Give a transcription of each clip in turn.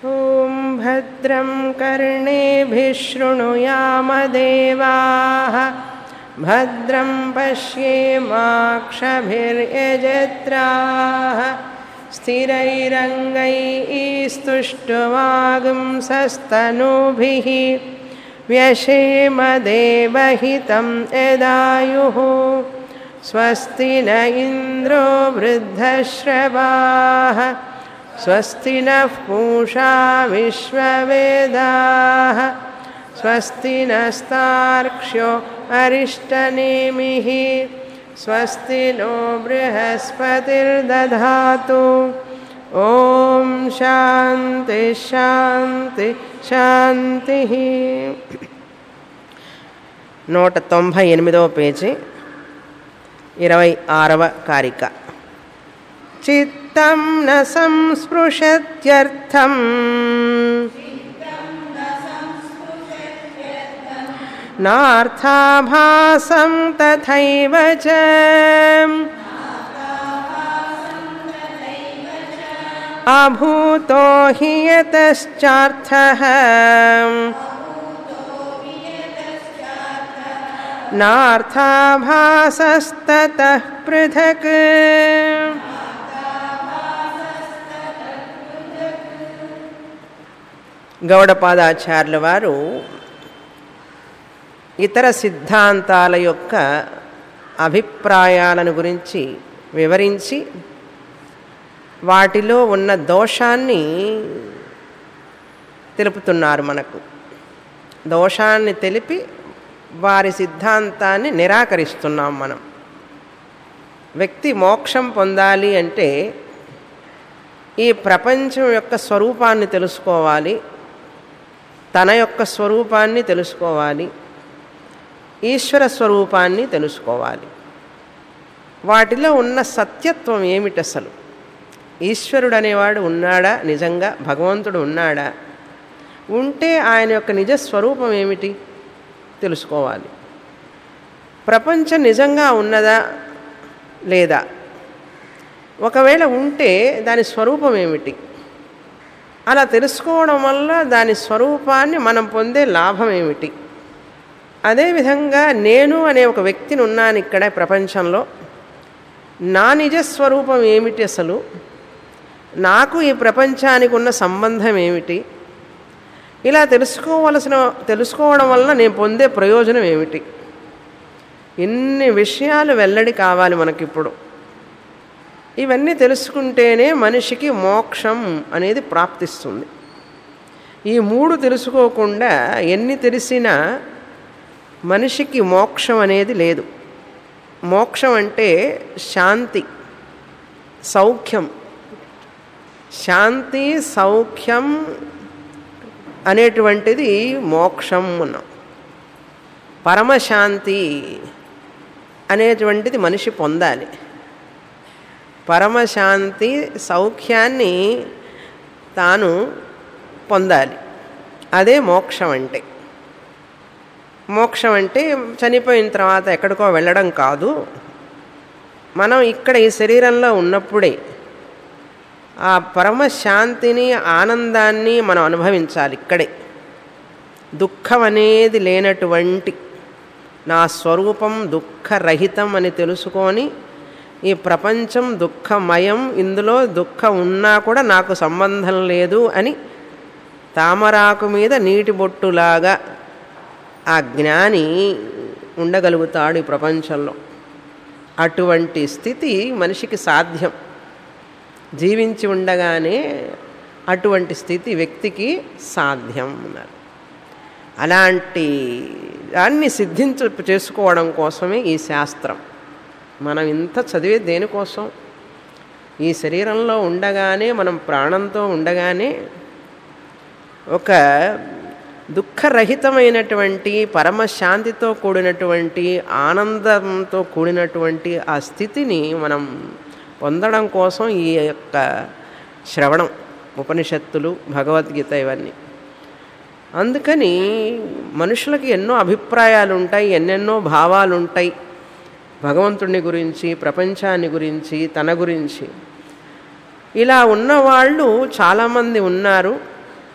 ॐ भद्रं कर्णेभिः शृणुयामदेवाः भद्रं पश्येमाक्षभिर्यजत्राः स्थिरैरङ्गैस्तुष्टुवागुंसस्तनूभिः व्यशेमदेवहितं यदायुः स्वस्ति न इन्द्रो वृद्धश्रवाः स्वस्ति नः पूषा विश्ववेदाः स्वस्ति नस्तार्क्ष्यो अरिष्टनेमिः स्वस्ति नो बृहस्पतिर्दधातु ॐ शान्ति శాంతి శాంతి నూట తొంభై ఎనిమిదవ పేజీ ఇరవై ఆరవ కారిక చిత్తం న సంస్పృశత్యర్థం నార్థాభాసం తథైవ చ అభూతో హి యతశ్చార్థః నార్థాభాసస్తతః పృథక్ గౌడపాదాచార్యుల వారు ఇతర సిద్ధాంతాల యొక్క అభిప్రాయాలను గురించి వివరించి వాటిలో ఉన్న దోషాన్ని తెలుపుతున్నారు మనకు దోషాన్ని తెలిపి వారి సిద్ధాంతాన్ని నిరాకరిస్తున్నాం మనం వ్యక్తి మోక్షం పొందాలి అంటే ఈ ప్రపంచం యొక్క స్వరూపాన్ని తెలుసుకోవాలి తన యొక్క స్వరూపాన్ని తెలుసుకోవాలి ఈశ్వర స్వరూపాన్ని తెలుసుకోవాలి వాటిలో ఉన్న సత్యత్వం ఏమిటి అసలు ఈశ్వరుడు అనేవాడు ఉన్నాడా నిజంగా భగవంతుడు ఉన్నాడా ఉంటే ఆయన యొక్క నిజ స్వరూపం ఏమిటి తెలుసుకోవాలి ప్రపంచం నిజంగా ఉన్నదా లేదా ఒకవేళ ఉంటే దాని స్వరూపం ఏమిటి అలా తెలుసుకోవడం వల్ల దాని స్వరూపాన్ని మనం పొందే లాభం ఏమిటి అదేవిధంగా నేను అనే ఒక వ్యక్తిని ఉన్నాను ఇక్కడ ప్రపంచంలో నా నిజస్వరూపం ఏమిటి అసలు నాకు ఈ ప్రపంచానికి ఉన్న సంబంధం ఏమిటి ఇలా తెలుసుకోవలసిన తెలుసుకోవడం వల్ల నేను పొందే ప్రయోజనం ఏమిటి ఇన్ని విషయాలు వెల్లడి కావాలి మనకిప్పుడు ఇవన్నీ తెలుసుకుంటేనే మనిషికి మోక్షం అనేది ప్రాప్తిస్తుంది ఈ మూడు తెలుసుకోకుండా ఎన్ని తెలిసినా మనిషికి మోక్షం అనేది లేదు మోక్షం అంటే శాంతి సౌఖ్యం శాంతి సౌఖ్యం అనేటువంటిది మోక్షం అన్నాం పరమశాంతి అనేటువంటిది మనిషి పొందాలి పరమశాంతి సౌఖ్యాన్ని తాను పొందాలి అదే మోక్షం అంటే మోక్షం అంటే చనిపోయిన తర్వాత ఎక్కడికో వెళ్ళడం కాదు మనం ఇక్కడ ఈ శరీరంలో ఉన్నప్పుడే ఆ పరమశాంతిని ఆనందాన్ని మనం అనుభవించాలి ఇక్కడే దుఃఖం అనేది లేనటువంటి నా స్వరూపం దుఃఖరహితం అని తెలుసుకొని ఈ ప్రపంచం దుఃఖమయం ఇందులో దుఃఖం ఉన్నా కూడా నాకు సంబంధం లేదు అని తామరాకు మీద నీటి బొట్టులాగా ఆ జ్ఞాని ఉండగలుగుతాడు ఈ ప్రపంచంలో అటువంటి స్థితి మనిషికి సాధ్యం జీవించి ఉండగానే అటువంటి స్థితి వ్యక్తికి సాధ్యం అన్నారు అలాంటి దాన్ని సిద్ధించ చేసుకోవడం కోసమే ఈ శాస్త్రం మనం ఇంత చదివే దేనికోసం ఈ శరీరంలో ఉండగానే మనం ప్రాణంతో ఉండగానే ఒక దుఃఖరహితమైనటువంటి పరమశాంతితో కూడినటువంటి ఆనందంతో కూడినటువంటి ఆ స్థితిని మనం పొందడం కోసం ఈ యొక్క శ్రవణం ఉపనిషత్తులు భగవద్గీత ఇవన్నీ అందుకని మనుషులకి ఎన్నో అభిప్రాయాలు ఉంటాయి ఎన్నెన్నో భావాలు ఉంటాయి భగవంతుడిని గురించి ప్రపంచాన్ని గురించి తన గురించి ఇలా ఉన్నవాళ్ళు చాలామంది ఉన్నారు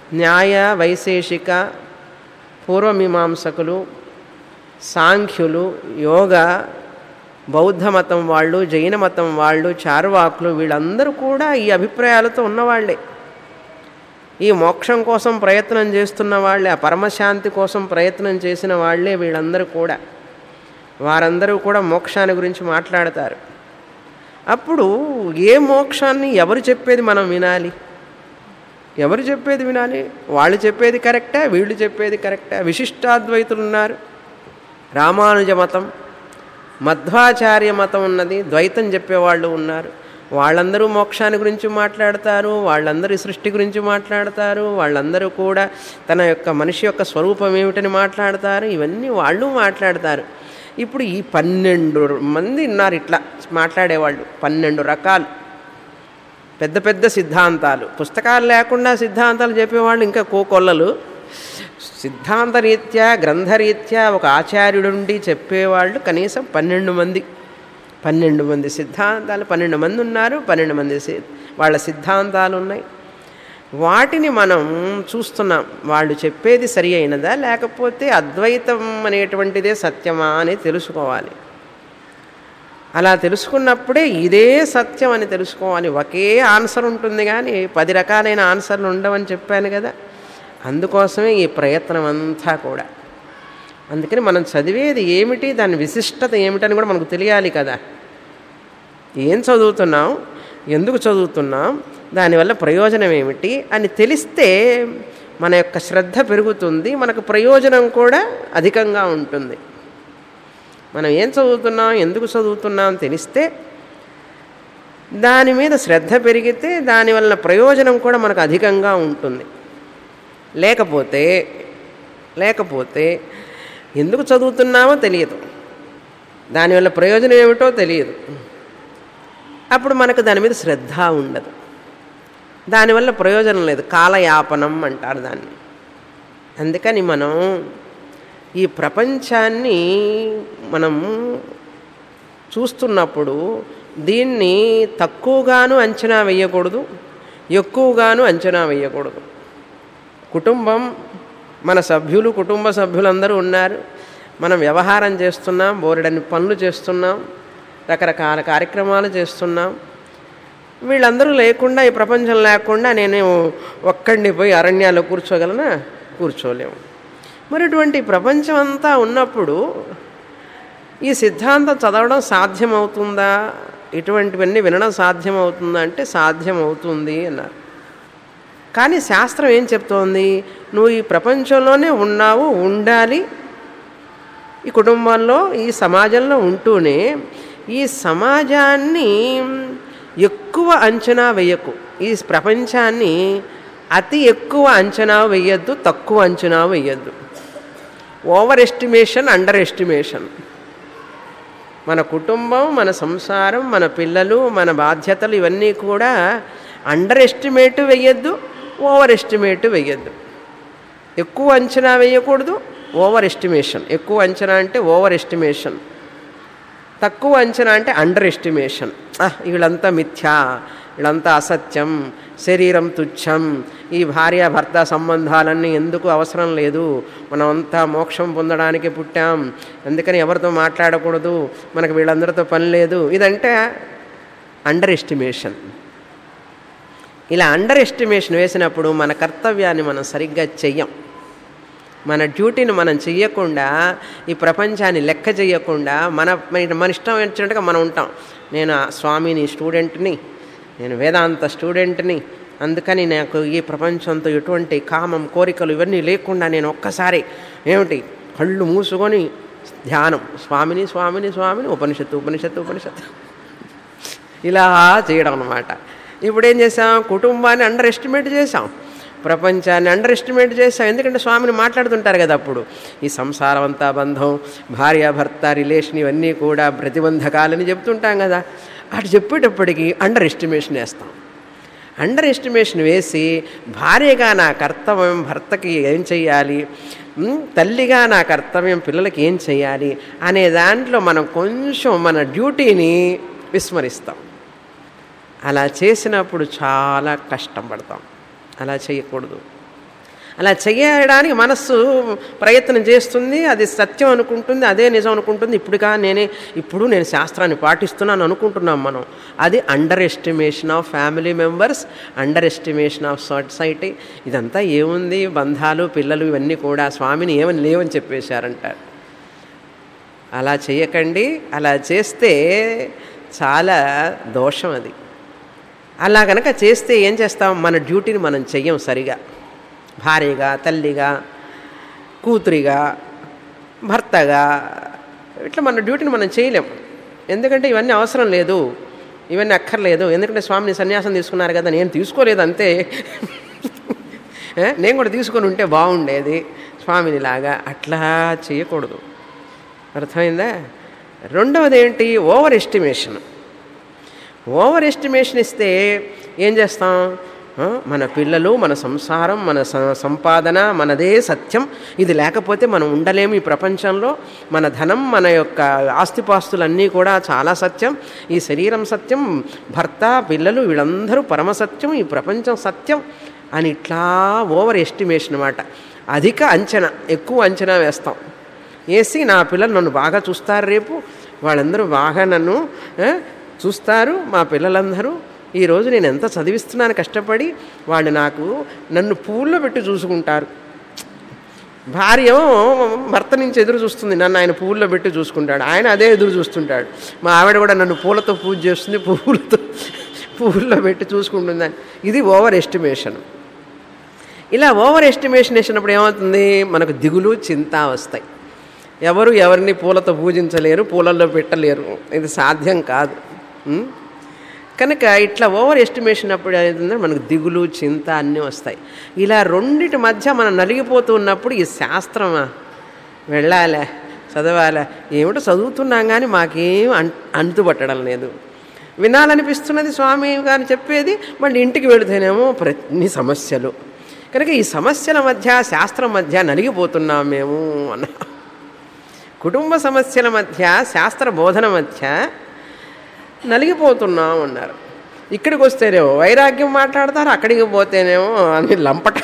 న్యాయ వైశేషిక పూర్వమీమాంసకులు సాంఖ్యులు యోగ బౌద్ధ మతం వాళ్ళు జైన మతం వాళ్ళు చార్వాకులు వీళ్ళందరూ కూడా ఈ అభిప్రాయాలతో ఉన్నవాళ్లే ఈ మోక్షం కోసం ప్రయత్నం చేస్తున్న వాళ్ళే ఆ పరమశాంతి కోసం ప్రయత్నం చేసిన వాళ్ళే వీళ్ళందరూ కూడా వారందరూ కూడా మోక్షాన్ని గురించి మాట్లాడతారు అప్పుడు ఏ మోక్షాన్ని ఎవరు చెప్పేది మనం వినాలి ఎవరు చెప్పేది వినాలి వాళ్ళు చెప్పేది కరెక్టా వీళ్ళు చెప్పేది కరెక్టా విశిష్టాద్వైతులు ఉన్నారు రామానుజ మతం మధ్వాచార్య మతం ఉన్నది ద్వైతం చెప్పేవాళ్ళు ఉన్నారు వాళ్ళందరూ మోక్షాన్ని గురించి మాట్లాడతారు వాళ్ళందరూ ఈ సృష్టి గురించి మాట్లాడతారు వాళ్ళందరూ కూడా తన యొక్క మనిషి యొక్క స్వరూపం ఏమిటని మాట్లాడతారు ఇవన్నీ వాళ్ళు మాట్లాడతారు ఇప్పుడు ఈ పన్నెండు మంది ఉన్నారు ఇట్లా మాట్లాడేవాళ్ళు పన్నెండు రకాలు పెద్ద పెద్ద సిద్ధాంతాలు పుస్తకాలు లేకుండా సిద్ధాంతాలు చెప్పేవాళ్ళు ఇంకా కోకొల్లలు సిద్ధాంతరీత్యా గ్రంథరీత్యా ఒక ఆచార్యుడు నుండి చెప్పేవాళ్ళు కనీసం పన్నెండు మంది పన్నెండు మంది సిద్ధాంతాలు పన్నెండు మంది ఉన్నారు పన్నెండు మంది సి- వాళ్ళ సిద్ధాంతాలు ఉన్నాయి వాటిని మనం చూస్తున్నాం వాళ్ళు చెప్పేది సరి అయినదా లేకపోతే అద్వైతం అనేటువంటిదే సత్యమా అని తెలుసుకోవాలి అలా తెలుసుకున్నప్పుడే ఇదే సత్యం అని తెలుసుకోవాలి ఒకే ఆన్సర్ ఉంటుంది కానీ పది రకాలైన ఆన్సర్లు ఉండవని చెప్పాను కదా అందుకోసమే ఈ ప్రయత్నం అంతా కూడా అందుకని మనం చదివేది ఏమిటి దాని విశిష్టత ఏమిటని కూడా మనకు తెలియాలి కదా ఏం చదువుతున్నాం ఎందుకు చదువుతున్నాం దానివల్ల ప్రయోజనం ఏమిటి అని తెలిస్తే మన యొక్క శ్రద్ధ పెరుగుతుంది మనకు ప్రయోజనం కూడా అధికంగా ఉంటుంది మనం ఏం చదువుతున్నాం ఎందుకు చదువుతున్నాం తెలిస్తే దాని మీద శ్రద్ధ పెరిగితే దానివల్ల ప్రయోజనం కూడా మనకు అధికంగా ఉంటుంది లేకపోతే లేకపోతే ఎందుకు చదువుతున్నామో తెలియదు దానివల్ల ప్రయోజనం ఏమిటో తెలియదు అప్పుడు మనకు దాని మీద శ్రద్ధ ఉండదు దానివల్ల ప్రయోజనం లేదు కాలయాపనం అంటారు దాన్ని అందుకని మనం ఈ ప్రపంచాన్ని మనం చూస్తున్నప్పుడు దీన్ని తక్కువగాను అంచనా వేయకూడదు ఎక్కువగాను అంచనా వేయకూడదు కుటుంబం మన సభ్యులు కుటుంబ సభ్యులందరూ ఉన్నారు మనం వ్యవహారం చేస్తున్నాం బోరెడని పనులు చేస్తున్నాం రకరకాల కార్యక్రమాలు చేస్తున్నాం వీళ్ళందరూ లేకుండా ఈ ప్రపంచం లేకుండా నేను ఒక్కడిని పోయి అరణ్యాల్లో కూర్చోగలనా కూర్చోలేము మరి ఇటువంటి ప్రపంచం అంతా ఉన్నప్పుడు ఈ సిద్ధాంతం చదవడం సాధ్యమవుతుందా ఇటువంటివన్నీ వినడం సాధ్యమవుతుందా అంటే సాధ్యమవుతుంది అన్నారు కానీ శాస్త్రం ఏం చెప్తోంది నువ్వు ఈ ప్రపంచంలోనే ఉన్నావు ఉండాలి ఈ కుటుంబంలో ఈ సమాజంలో ఉంటూనే ఈ సమాజాన్ని ఎక్కువ అంచనా వేయకు ఈ ప్రపంచాన్ని అతి ఎక్కువ అంచనా వేయద్దు తక్కువ అంచనా వేయద్దు ఓవర్ ఎస్టిమేషన్ అండర్ ఎస్టిమేషన్ మన కుటుంబం మన సంసారం మన పిల్లలు మన బాధ్యతలు ఇవన్నీ కూడా అండర్ ఎస్టిమేట్ వేయద్దు ఓవర్ ఎస్టిమేట్ వేయద్దు ఎక్కువ అంచనా వేయకూడదు ఓవర్ ఎస్టిమేషన్ ఎక్కువ అంచనా అంటే ఓవర్ ఎస్టిమేషన్ తక్కువ అంచనా అంటే అండర్ ఎస్టిమేషన్ వీళ్ళంతా మిథ్యా వీళ్ళంతా అసత్యం శరీరం తుచ్చం ఈ భార్యాభర్త సంబంధాలన్నీ ఎందుకు అవసరం లేదు మనం అంతా మోక్షం పొందడానికి పుట్టాం అందుకని ఎవరితో మాట్లాడకూడదు మనకు వీళ్ళందరితో పని లేదు ఇదంటే అండర్ ఎస్టిమేషన్ ఇలా అండర్ ఎస్టిమేషన్ వేసినప్పుడు మన కర్తవ్యాన్ని మనం సరిగ్గా చెయ్యం మన డ్యూటీని మనం చెయ్యకుండా ఈ ప్రపంచాన్ని లెక్క చేయకుండా మన మన ఇష్టం వచ్చినట్టుగా మనం ఉంటాం నేను ఆ స్వామిని స్టూడెంట్ని నేను వేదాంత స్టూడెంట్ని అందుకని నాకు ఈ ప్రపంచంతో ఎటువంటి కామం కోరికలు ఇవన్నీ లేకుండా నేను ఒక్కసారి ఏమిటి కళ్ళు మూసుకొని ధ్యానం స్వామిని స్వామిని స్వామిని ఉపనిషత్తు ఉపనిషత్తు ఉపనిషత్తు ఇలా చేయడం అనమాట ఇప్పుడు ఏం చేసాం కుటుంబాన్ని అండర్ ఎస్టిమేట్ చేసాం ప్రపంచాన్ని అండర్ ఎస్టిమేట్ చేసాం ఎందుకంటే స్వామిని మాట్లాడుతుంటారు కదా అప్పుడు ఈ సంసారం అంతా బంధం భార్యాభర్త రిలేషన్ ఇవన్నీ కూడా ప్రతిబంధకాలని చెప్తుంటాం కదా అటు చెప్పేటప్పటికి అండర్ ఎస్టిమేషన్ వేస్తాం అండర్ ఎస్టిమేషన్ వేసి భార్యగా నా కర్తవ్యం భర్తకి ఏం చెయ్యాలి ఉమ్, తల్లిగా నా కర్తవ్యం పిల్లలకి ఏం చెయ్యాలి అనే దాంట్లో మనం కొంచెం మన డ్యూటీని విస్మరిస్తాం అలా చేసినప్పుడు చాలా కష్టం పడతాం అలా చేయకూడదు అలా చేయడానికి మనస్సు ప్రయత్నం చేస్తుంది అది సత్యం అనుకుంటుంది అదే నిజం అనుకుంటుంది ఇప్పుడుగా నేనే ఇప్పుడు నేను శాస్త్రాన్ని పాటిస్తున్నాను అనుకుంటున్నాం మనం అది underestimation of family members underestimation of society ఇదంతా ఏముంది బంధాలు పిల్లలు ఇవన్నీ కూడా స్వామిని ఏమని లేవని చెప్పేశారంటారు అలా చేయకండి అలా చేస్తే చాలా దోషం అది అలా కనుక చేస్తే ఏం చేస్తాం మన డ్యూటీని మనం చెయ్యం సరిగా భార్యగా తల్లిగా కూతురిగా భర్తగా ఇట్లా మన డ్యూటీని మనం చేయలేం ఎందుకంటే ఇవన్నీ అవసరం లేదు ఇవన్నీ అక్కర్లేదు ఎందుకంటే స్వామిని సన్యాసం తీసుకున్నారు కదా నేను తీసుకోలేదు అంతే ఏ, నేను కూడా తీసుకొని ఉంటే బాగుండేది స్వామినిలాగా అట్లా చేయకూడదు అర్థమైందా రెండవది ఏంటి ఓవర్ ఎస్టిమేషన్ ఓవర్ ఎస్టిమేషన్ ఇస్తే ఏం చేస్తాం ఆ, మన పిల్లలు మన సంసారం మన స- సంపాదన మనదే సత్యం ఇది లేకపోతే మనం ఉండలేము ఈ ప్రపంచంలో మన ధనం మన యొక్క ఆస్తిపాస్తులన్నీ కూడా చాలా సత్యం ఈ శరీరం సత్యం భర్త పిల్లలు వీళ్ళందరూ పరమ సత్యం ఈ ప్రపంచం సత్యం అని ఇట్లా ఓవర్ ఎస్టిమేషన్ అన్నమాట అధిక అంచనా ఎక్కువ అంచనా వేస్తాం వేసి నా పిల్లలు నన్ను బాగా చూస్తారు రేపు వాళ్ళందరూ బాగా నన్ను ఆ, చూస్తారు మా పిల్లలందరూ ఈరోజు నేను ఎంత చదివిస్తున్నాను కష్టపడి వాళ్ళు నాకు నన్ను పూల్లో పెట్టి చూసుకుంటారు భార్య భర్త నుంచి ఎదురు చూస్తుంది నన్ను ఆయన పువ్వుల్లో పెట్టి చూసుకుంటాడు ఆయన అదే ఎదురు చూస్తుంటాడు మా ఆవిడ కూడా నన్ను పూలతో పూజ చేస్తుంది పువ్వులతో పువ్వుల్లో పెట్టి చూసుకుంటుందని ఇది ఓవర్ ఎస్టిమేషన్ ఇలా ఓవర్ ఎస్టిమేషన్ వేసినప్పుడు ఏమవుతుంది మనకు దిగులు చింత వస్తాయి ఎవరు ఎవరిని పూలతో పూజించలేరు పూలల్లో పెట్టలేరు ఇది సాధ్యం కాదు ఉం? కనుక ఇట్లా ఓవర్ ఎస్టిమేషన్ అప్పుడు ఏమవుతుందంటే మనకు దిగులు చింత అన్నీ వస్తాయి ఇలా రెండిటి మధ్య మనం నలిగిపోతూ ఉన్నప్పుడు ఈ శాస్త్రమా వెళ్ళాలే చదవాలే ఏమిటో చదువుతున్నాం కానీ మాకేం అం అంతుపట్టడం లేదు వినాలనిపిస్తున్నది స్వామి గారు చెప్పేది మళ్ళీ ఇంటికి వెళితేనేమో ప్రతి సమస్యలు కనుక ఈ సమస్యల మధ్య శాస్త్రం మధ్య నలిగిపోతున్నాం మేము అన్న కుటుంబ సమస్యల మధ్య శాస్త్ర బోధన మధ్య నలిగిపోతున్నాం అన్నారు ఇక్కడికి వస్తేనేమో వైరాగ్యం మాట్లాడతారు అక్కడికి పోతేనేమో అని లంపట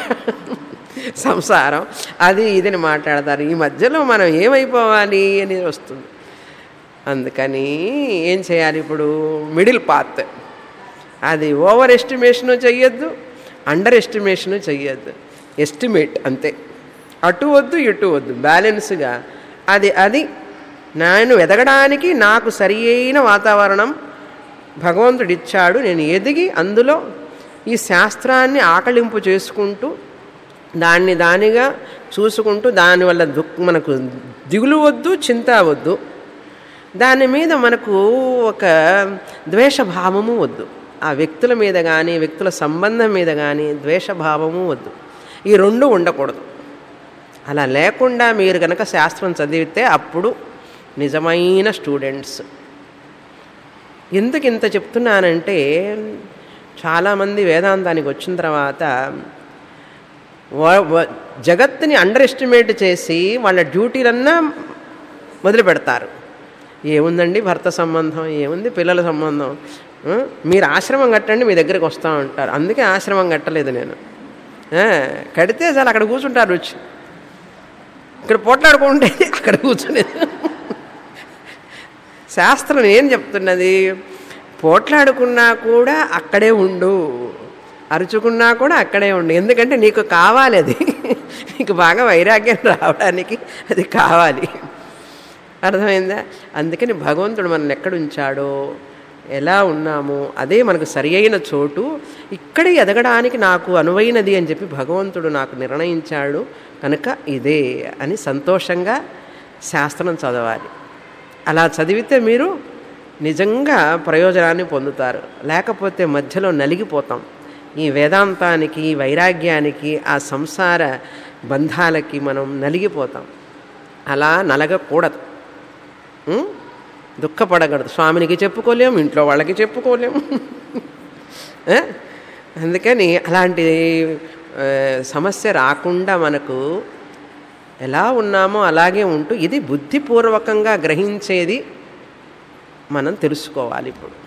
సంసారం అది ఇదని మాట్లాడతారు ఈ మధ్యలో మనం ఏమైపోవాలి అని వస్తుంది అందుకని ఏం చేయాలి ఇప్పుడు మిడిల్ పాత్ అది ఓవర్ ఎస్టిమేషను చెయ్యొద్దు అండర్ ఎస్టిమేషను చెయ్యొద్దు ఎస్టిమేట్ అంతే అటు వద్దు ఇటు వద్దు బ్యాలెన్స్గా అది అది నేను ఎదగడానికి నాకు సరి అయిన వాతావరణం భగవంతుడు ఇచ్చాడు నేను ఎదిగి అందులో ఈ శాస్త్రాన్ని ఆకలింపు చేసుకుంటూ దాన్ని దానిగా చూసుకుంటూ దానివల్ల దుఃఖ మనకు దిగులు వద్దు చింత వద్దు దాని మీద మనకు ఒక ద్వేషభావము వద్దు ఆ వ్యక్తుల మీద కానీ వ్యక్తుల సంబంధం మీద కానీ ద్వేషభావము వద్దు ఈ రెండు ఉండకూడదు అలా లేకుండా మీరు కనుక శాస్త్రం చదివితే అప్పుడు నిజమైన స్టూడెంట్స్ ఎందుకు ఇంత చెప్తున్నానంటే చాలామంది వేదాంతానికి వచ్చిన తర్వాత వ- వ- జగత్తుని అండర్ ఎస్టిమేట్ చేసి వాళ్ళ డ్యూటీలన్నా మొదలు పెడతారు ఏముందండి భర్త సంబంధం ఏముంది పిల్లల సంబంధం ఆ, మీరు ఆశ్రమం కట్టండి మీ దగ్గరికి వస్తూ ఉంటారు అందుకే ఆశ్రమం కట్టలేదు నేను ఆ, కడితే చాలు అక్కడ కూర్చుంటారు వచ్చి ఇక్కడ పోట్లాడుకుంటే అక్కడ కూర్చునేది శాస్త్రం ఏం చెప్తున్నది పోట్లాడుకున్నా కూడా అక్కడే ఉండు అరుచుకున్నా కూడా అక్కడే ఉండు ఎందుకంటే నీకు కావాలి అది నీకు బాగా వైరాగ్యం రావడానికి అది కావాలి అర్థమైందా అందుకని భగవంతుడు మనల్ని ఎక్కడ ఉంచాడో ఎలా ఉన్నామో అదే మనకు సరి అయిన చోటు ఇక్కడే ఎదగడానికి నాకు అనువైనది అని చెప్పి భగవంతుడు నాకు నిర్ణయించాడు కనుక ఇదే అని సంతోషంగా శాస్త్రం చదవాలి అలా చదివితే మీరు నిజంగా ప్రయోజనాన్ని పొందుతారు లేకపోతే మధ్యలో నలిగిపోతాం ఈ వేదాంతానికి ఈ వైరాగ్యానికి ఆ సంసార బంధాలకి మనం నలిగిపోతాం అలా నలగకూడదు ఉం? దుఃఖపడకూడదు స్వామినికి చెప్పుకోలేము ఇంట్లో వాళ్ళకి చెప్పుకోలేము ఏ? అందుకని అలాంటి ఆ, సమస్య రాకుండా మనకు ఎలా ఉన్నామో అలాగే ఉంటూ ఇది బుద్ధిపూర్వకంగా గ్రహించేది మనం తెలుసుకోవాలి ఇప్పుడు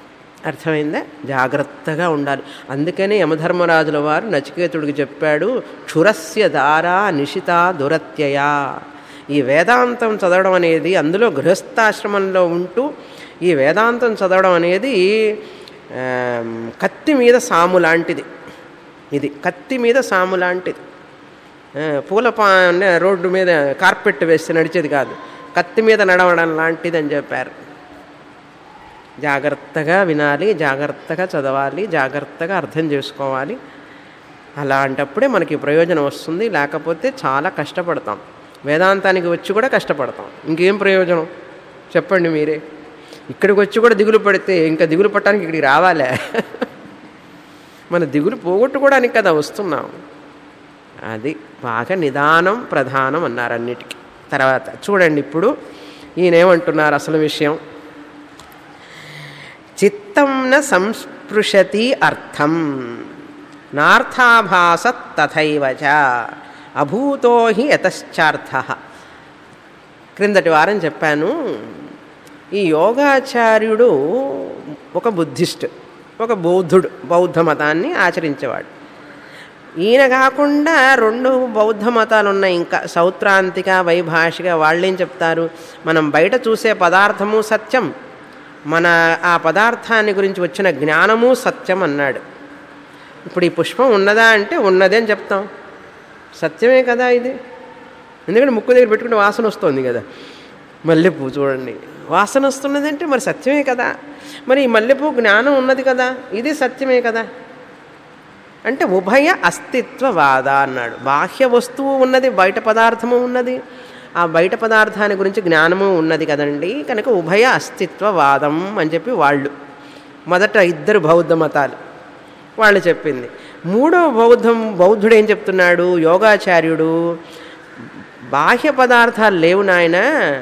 అర్థమైందా జాగ్రత్తగా ఉండాలి అందుకనే యమధర్మరాజుల వారు నచికేతుడికి చెప్పాడు క్షురస్య దారా నిశిత దురత్యయ ఈ వేదాంతం చదవడం అనేది అందులో గృహస్థాశ్రమంలో ఉంటూ ఈ వేదాంతం చదవడం అనేది ఆమ్, కత్తి మీద సాము లాంటిది ఇది కత్తి మీద సాము లాంటిది ఆ, పూల పా రోడ్డు మీద కార్పెట్ వేసి నడిచేది కాదు కత్తి మీద నడవడం లాంటిది అని చెప్పారు జాగ్రత్తగా వినాలి జాగ్రత్తగా చదవాలి జాగ్రత్తగా అర్థం చేసుకోవాలి అలాంటప్పుడే మనకి ప్రయోజనం వస్తుంది లేకపోతే చాలా కష్టపడతాం వేదాంతానికి వచ్చి కూడా కష్టపడతాం ఇంకేం ప్రయోజనం చెప్పండి మీరే ఇక్కడికి వచ్చి కూడా దిగులు పడితే ఇంకా దిగులు పట్టడానికి ఇక్కడికి రావాలే మన దిగులు పోగొట్టుకోవడానికి కదా వస్తున్నాం అది బాగా నిదానం ప్రధానం అన్నారు అన్నిటికీ తర్వాత చూడండి ఇప్పుడు ఈయనేమంటున్నారు అసలు విషయం చిత్తం న సంస్పృశతి అర్థం నార్థాభాస తథైవ చ అభూతో హి యతశ్చార్థ క్రిందటి వారం చెప్పాను ఈ యోగాచార్యుడు ఒక బుద్ధిస్ట్ ఒక బౌద్ధుడు బౌద్ధ మతాన్ని ఆచరించేవాడు ఈయన కాకుండా రెండు బౌద్ధ మతాలు ఉన్నాయి ఇంకా సౌత్రాంతిక వైభాషిక వాళ్ళేం చెప్తారు మనం బయట చూసే పదార్థము సత్యం మన ఆ పదార్థాన్ని గురించి వచ్చిన జ్ఞానము సత్యం అన్నాడు ఇప్పుడు ఈ పుష్పం ఉన్నదా అంటే ఉన్నదే అని చెప్తాం సత్యమే కదా ఇది ఎందుకంటే ముక్కు దగ్గర పెట్టుకుంటే వాసన వస్తుంది కదా మల్లెపూ చూడండి వాసన వస్తున్నది అంటే మరి సత్యమే కదా మరి ఈ మల్లెపూ జ్ఞానం ఉన్నది కదా ఇది సత్యమే కదా అంటే ఉభయ అస్తిత్వవాద అన్నాడు బాహ్య వస్తువు ఉన్నది బయట పదార్థము ఉన్నది ఆ బయట పదార్థాన్ని గురించి జ్ఞానము ఉన్నది కదండి కనుక ఉభయ అస్తిత్వవాదం అని చెప్పి వాళ్ళు మొదట ఇద్దరు బౌద్ధ మతాలు వాళ్ళు చెప్పింది మూడో బౌద్ధం బౌద్ధుడు ఏం చెప్తున్నాడు యోగాచార్యుడు బాహ్య పదార్థాలు లేవు నాయన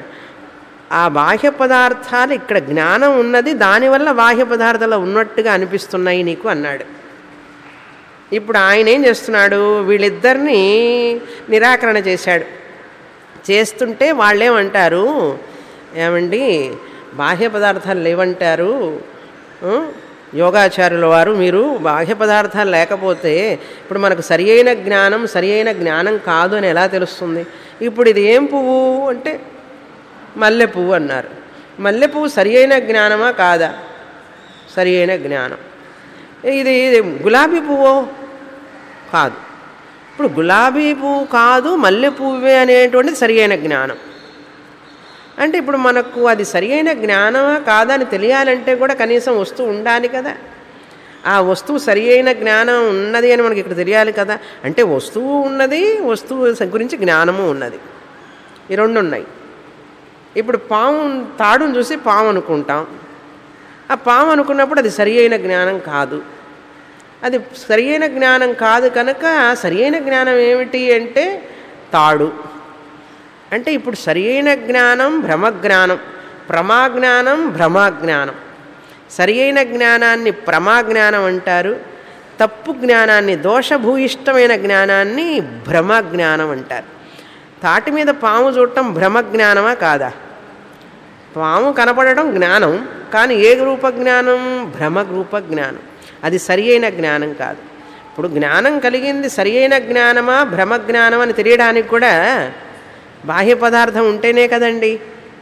ఆ బాహ్య పదార్థాలు ఇక్కడ జ్ఞానం ఉన్నది దానివల్ల బాహ్య పదార్థాలు ఉన్నట్టుగా అనిపిస్తున్నాయి నీకు అన్నాడు ఇప్పుడు ఆయన ఏం చేస్తున్నాడు వీళ్ళిద్దరినీ నిరాకరణ చేశాడు చేస్తుంటే వాళ్ళేమంటారు ఏమండి బాహ్య పదార్థాలు లేవంటారు ఆ? యోగాచార్యుల వారు మీరు బాహ్య పదార్థాలు లేకపోతే ఇప్పుడు మనకు సరి అయిన జ్ఞానం సరి అయిన జ్ఞానం కాదు అని ఎలా తెలుస్తుంది ఇప్పుడు ఇది ఏం పువ్వు అంటే మల్లె పువ్వు అన్నారు మల్లె పువ్వు సరి అయిన జ్ఞానమా కాదా సరి అయిన జ్ఞానం ఇది ఇది గులాబీ పువ్వు కాదు ఇప్పుడు గులాబీ పువ్వు కాదు మల్లె పువ్వే అనేటువంటిది సరి అయిన జ్ఞానం అంటే ఇప్పుడు మనకు అది సరి అయిన జ్ఞానమా కాదా అని తెలియాలంటే కూడా కనీసం వస్తువు ఉండాలి కదా ఆ వస్తువు సరి అయిన జ్ఞానం ఉన్నది అని మనకి ఇక్కడ తెలియాలి కదా అంటే వస్తువు ఉన్నది వస్తువు గురించి జ్ఞానము ఉన్నది ఈ రెండు ఉన్నాయి ఇప్పుడు పాము తాడును చూసి పాము అనుకుంటాం ఆ పాము అనుకున్నప్పుడు అది సరి అయిన జ్ఞానం కాదు అది సరి అయిన జ్ఞానం కాదు కనుక సరి అయిన జ్ఞానం ఏమిటి అంటే తాడు అంటే ఇప్పుడు సరి అయిన జ్ఞానం భ్రమజ్ఞానం ప్రమాజ్ఞానం భ్రమాజ్ఞానం సరి అయిన జ్ఞానాన్ని ప్రమాజ్ఞానం అంటారు తప్పు జ్ఞానాన్ని దోషభూయిష్టమైన జ్ఞానాన్ని భ్రమజ్ఞానం అంటారు తాటి మీద పాము చూడటం భ్రమజ్ఞానమా కాదా పాము కనపడటం జ్ఞానం కానీ ఏ రూప జ్ఞానం భ్రమ రూప జ్ఞానం అది సరి అయిన జ్ఞానం కాదు ఇప్పుడు జ్ఞానం కలిగింది సరి అయిన జ్ఞానమా భ్రమ జ్ఞానం అని తెలియడానికి కూడా బాహ్య పదార్థం ఉంటేనే కదండి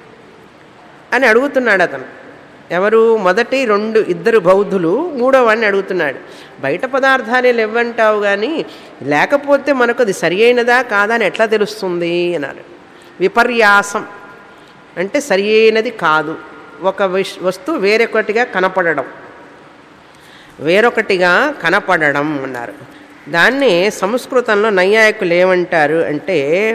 అని అడుగుతున్నాడు అతను ఎవరు మొదటి రెండు ఇద్దరు బౌద్ధులు మూడో వాడిని అడుగుతున్నాడు బయట పదార్థాలే లేవంటావు కానీ లేకపోతే మనకు అది సరి అయినదా కాదా అని ఎట్లా తెలుస్తుంది అన్నారు విపర్యాసం అంటే సరి అయినది కాదు ఒక విష్ వస్తువు వేరొకటిగా కనపడడం వేరొకటిగా కనపడడం అన్నారు దాన్ని సంస్కృతంలో నైయాయికులు ఏమంటారు అంటే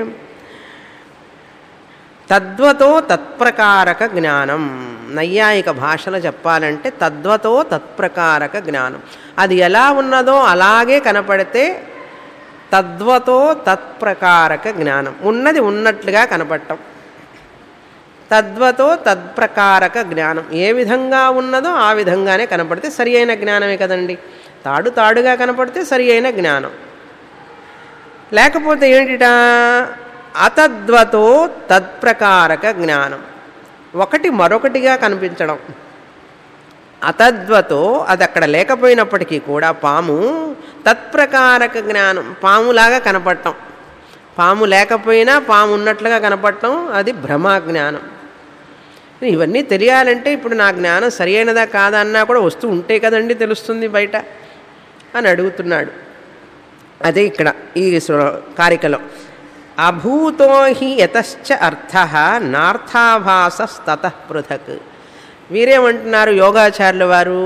తద్వతో తత్ప్రకారక జ్ఞానం నైయాయిక భాషలో చెప్పాలంటే తద్వతో తత్ప్రకారక జ్ఞానం అది ఎలా ఉన్నదో అలాగే కనపడితే తద్వతో తత్ప్రకారక జ్ఞానం ఉన్నది ఉన్నట్లుగా కనపడటం తద్వతో తత్ప్రకారక జ్ఞానం ఏ విధంగా ఉన్నదో ఆ విధంగానే కనపడితే సరి అయిన జ్ఞానమే కదండి తాడు తాడుగా కనపడితే సరి అయిన జ్ఞానం లేకపోతే ఏంటిటా అతద్వతో తత్ప్రకారక జ్ఞానం ఒకటి మరొకటిగా కనిపించడం అతద్వతో అది అక్కడ లేకపోయినప్పటికీ కూడా పాము తత్ప్రకారక జ్ఞానం పాములాగా కనపడటం పాము లేకపోయినా పాము ఉన్నట్లుగా కనపడటం అది భ్రమా జ్ఞానం ఇవన్నీ తెలియాలంటే ఇప్పుడు నా జ్ఞానం సరి అయినదా కాదా అన్నా కూడా వస్తూ ఉంటే కదండి తెలుస్తుంది బయట అని అడుగుతున్నాడు అదే ఇక్కడ ఈ శ్లో- కారికలో అభూతో హి యతశ్చ అర్థ నార్థాభాసస్తత పృథక్ వీరేమంటున్నారు యోగాచార్యుల వారు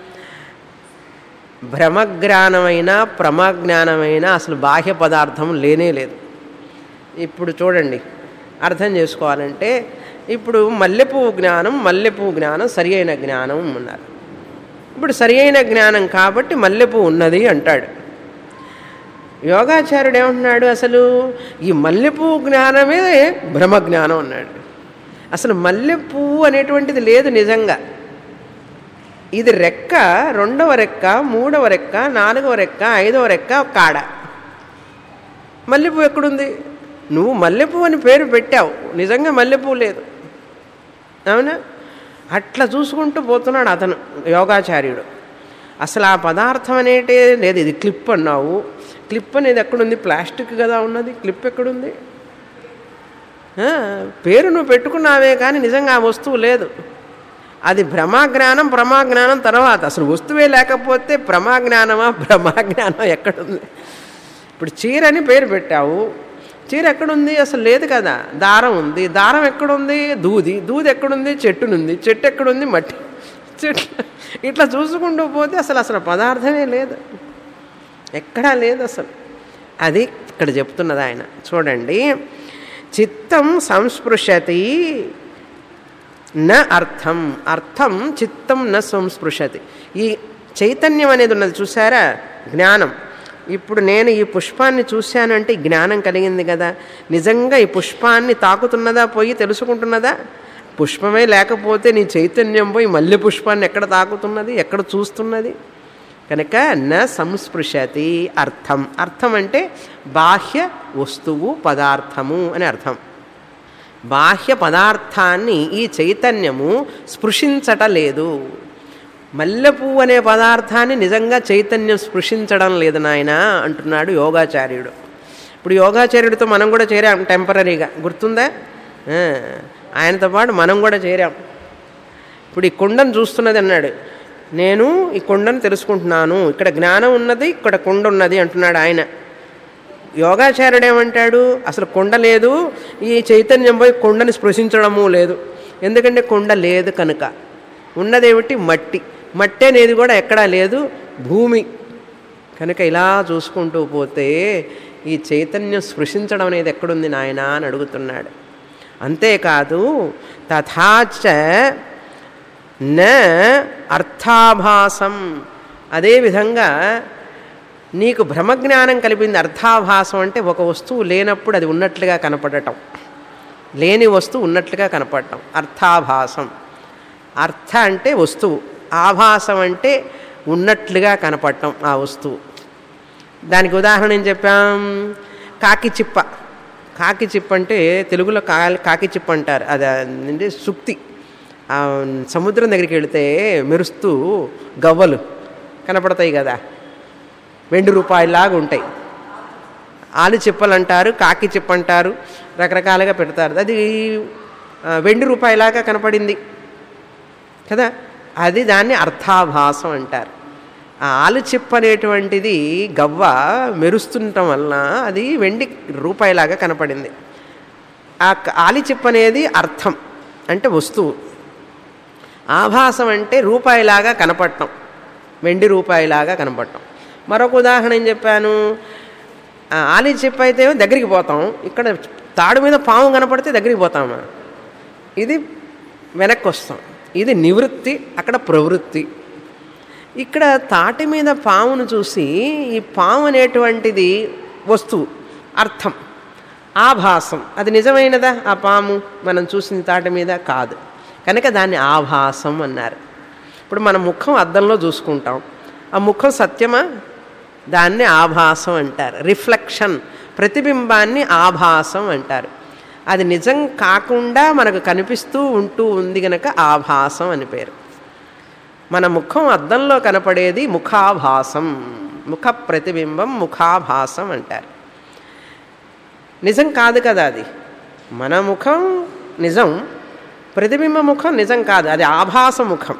భ్రమజ్ఞానమైన ప్రమజ్ఞానమైన అసలు బాహ్య పదార్థం లేనే లేదు ఇప్పుడు చూడండి అర్థం చేసుకోవాలంటే ఇప్పుడు మల్లెపువ్వు జ్ఞానం మల్లెపువ్వు జ్ఞానం సరి అయిన జ్ఞానం అన్నారు ఇప్పుడు సరి అయిన జ్ఞానం కాబట్టి మల్లెపువ్వు ఉన్నది అంటాడు యోగాచార్యుడు ఏమంటున్నాడు అసలు ఈ మల్లెపువ్వు జ్ఞానమే బ్రహ్మ జ్ఞానం అన్నాడు అసలు మల్లెపువ్వు అనేటువంటిది లేదు నిజంగా ఇది రెక్క రెండవ రెక్క మూడవ రెక్క నాలుగవ రెక్క ఐదవ రెక్క కాడ మల్లెపువ్వు ఎక్కడుంది నువ్వు మల్లెపువ్వు అని పేరు పెట్టావు నిజంగా మల్లెపువ్వు లేదు అవునా అట్లా చూసుకుంటూ పోతున్నాడు అతను యోగాచార్యుడు అసలు ఆ పదార్థం అనేటే లేదు ఇది క్లిప్ అన్నావు క్లిప్ అనేది ఎక్కడుంది ప్లాస్టిక్ కదా ఉన్నది క్లిప్ ఎక్కడుంది ఆ, పేరు నువ్వు పెట్టుకున్నావే కానీ నిజంగా ఆ వస్తువు లేదు అది భ్రమాజ్ఞానం ప్రమాజ్ఞానం తర్వాత అసలు వస్తువే లేకపోతే ప్రమాజ్ఞానమా భ్రమాజ్ఞానం ఎక్కడుంది ఇప్పుడు చీర అని పేరు పెట్టావు చీర ఎక్కడుంది అసలు లేదు కదా దారం ఉంది దారం ఎక్కడుంది దూది దూది ఎక్కడుంది చెట్టునుంది చెట్టు ఎక్కడుంది మట్టి చెట్టు ఇట్లా చూసుకుంటూ పోతే అసలు అసలు పదార్థమే లేదు ఎక్కడా లేదు అసలు అది ఇక్కడ చెప్తున్నది ఆయన చూడండి చిత్తం సంస్పృశతి న అర్థం అర్థం చిత్తం న సంస్పృశతి ఈ చైతన్యం అనేది ఉన్నది చూసారా జ్ఞానం ఇప్పుడు నేను ఈ పుష్పాన్ని చూశానంటే ఈ జ్ఞానం కలిగింది కదా నిజంగా ఈ పుష్పాన్ని తాకుతున్నదా పోయి తెలుసుకుంటున్నదా పుష్పమే లేకపోతే నీ చైతన్యం పోయి మల్లె పుష్పాన్ని ఎక్కడ తాకుతున్నది ఎక్కడ చూస్తున్నది కనుక న సంస్పృశతి అర్థం అర్థం అంటే బాహ్య వస్తువు పదార్థము అని అర్థం బాహ్య పదార్థాన్ని ఈ చైతన్యము స్పృశించట లేదు మల్లెపువ్వు అనే పదార్థాన్ని నిజంగా చైతన్యం స్పృశించడం లేదు నాయన అంటున్నాడు యోగాచార్యుడు ఇప్పుడు యోగాచార్యుడితో మనం కూడా చేరాం టెంపరీగా గుర్తుందా ఆ, ఆయనతో పాటు మనం కూడా చేరాం ఇప్పుడు ఈ కుండను చూస్తున్నది అన్నాడు నేను ఈ కొండను తెలుసుకుంటున్నాను ఇక్కడ జ్ఞానం ఉన్నది ఇక్కడ కొండ ఉన్నది అంటున్నాడు ఆయన యోగాచార్యుడు ఏమంటాడు అసలు కొండ లేదు ఈ చైతన్యం పోయి కొండని స్పృశించడము లేదు ఎందుకంటే కొండ లేదు కనుక ఉన్నదేమిటి మట్టి మట్టి అనేది కూడా ఎక్కడా లేదు భూమి కనుక ఇలా చూసుకుంటూ పోతే ఈ చైతన్యం స్పృశించడం అనేది ఎక్కడుంది నాయన అని అడుగుతున్నాడు అంతేకాదు తథాచ న అర్థాభాసం అదేవిధంగా నీకు బ్రహ్మజ్ఞానం కలిపింది అర్థాభాసం అంటే ఒక వస్తువు లేనప్పుడు అది ఉన్నట్లుగా కనపడటం లేని వస్తువు ఉన్నట్లుగా కనపడటం అర్థాభాసం అర్థ అంటే వస్తువు ఆభాసం అంటే ఉన్నట్లుగా కనపడటం ఆ వస్తువు దానికి ఉదాహరణ ఏం చెప్పాం కాకి చిప్ప కాకి చిప్ప అంటే తెలుగులో కా కాకి చిప్ప అంటారు అది అంటే సుక్తి ఆ సముద్రం దగ్గరికి వెళితే మెరుస్తూ గవ్వలు కనపడతాయి కదా వెండి రూపాయలాగా ఉంటాయి ఆలు చిప్పలు అంటారు కాకి చిప్ప అంటారు రకరకాలుగా పెడతారు అది ఆ, వెండి రూపాయలాగా కనపడింది కదా అది దాన్ని అర్థాభాసం అంటారు ఆ ఆలు చిప్ప అనేటువంటిది గవ్వ మెరుస్తుండటం వలన అది వెండి రూపాయిలాగా కనపడింది ఆ క- ఆలి చిప్ప అనేది అర్థం అంటే వస్తువు ఆభాసం అంటే రూపాయిలాగా కనపడటం వెండి రూపాయిలాగా కనపడటం మరొక ఉదాహరణ ఏం చెప్పాను ఆ, ఆలి చిప్ప అయితే దగ్గరికి పోతాం ఇక్కడ తాడు మీద పాము కనపడితే దగ్గరికి పోతామా ఇది వెనక్కి వస్తాం ఇది నివృత్తి అక్కడ ప్రవృత్తి ఇక్కడ తాటి మీద పామును చూసి ఈ పాము అనేటువంటిది వస్తువు అర్థం ఆభాసం అది నిజమైనదా ఆ పాము మనం చూసిన తాటి మీద కాదు కనుక దాన్ని ఆభాసం అన్నారు ఇప్పుడు మన ముఖం అద్దంలో చూసుకుంటాం ఆ ముఖం సత్యమా దాన్ని ఆభాసం అంటారు రిఫ్లెక్షన్ ప్రతిబింబాన్ని ఆభాసం అంటారు అది నిజం కాకుండా మనకు కనిపిస్తూ ఉంటూ ఉంది గనక ఆభాసం అని పేరు మన ముఖం అద్దంలో కనపడేది ముఖాభాసం ముఖ ప్రతిబింబం ముఖాభాసం అంటారు నిజం కాదు కదా అది మన ముఖం నిజం ప్రతిబింబ ముఖం నిజం కాదు అది ఆభాస ముఖం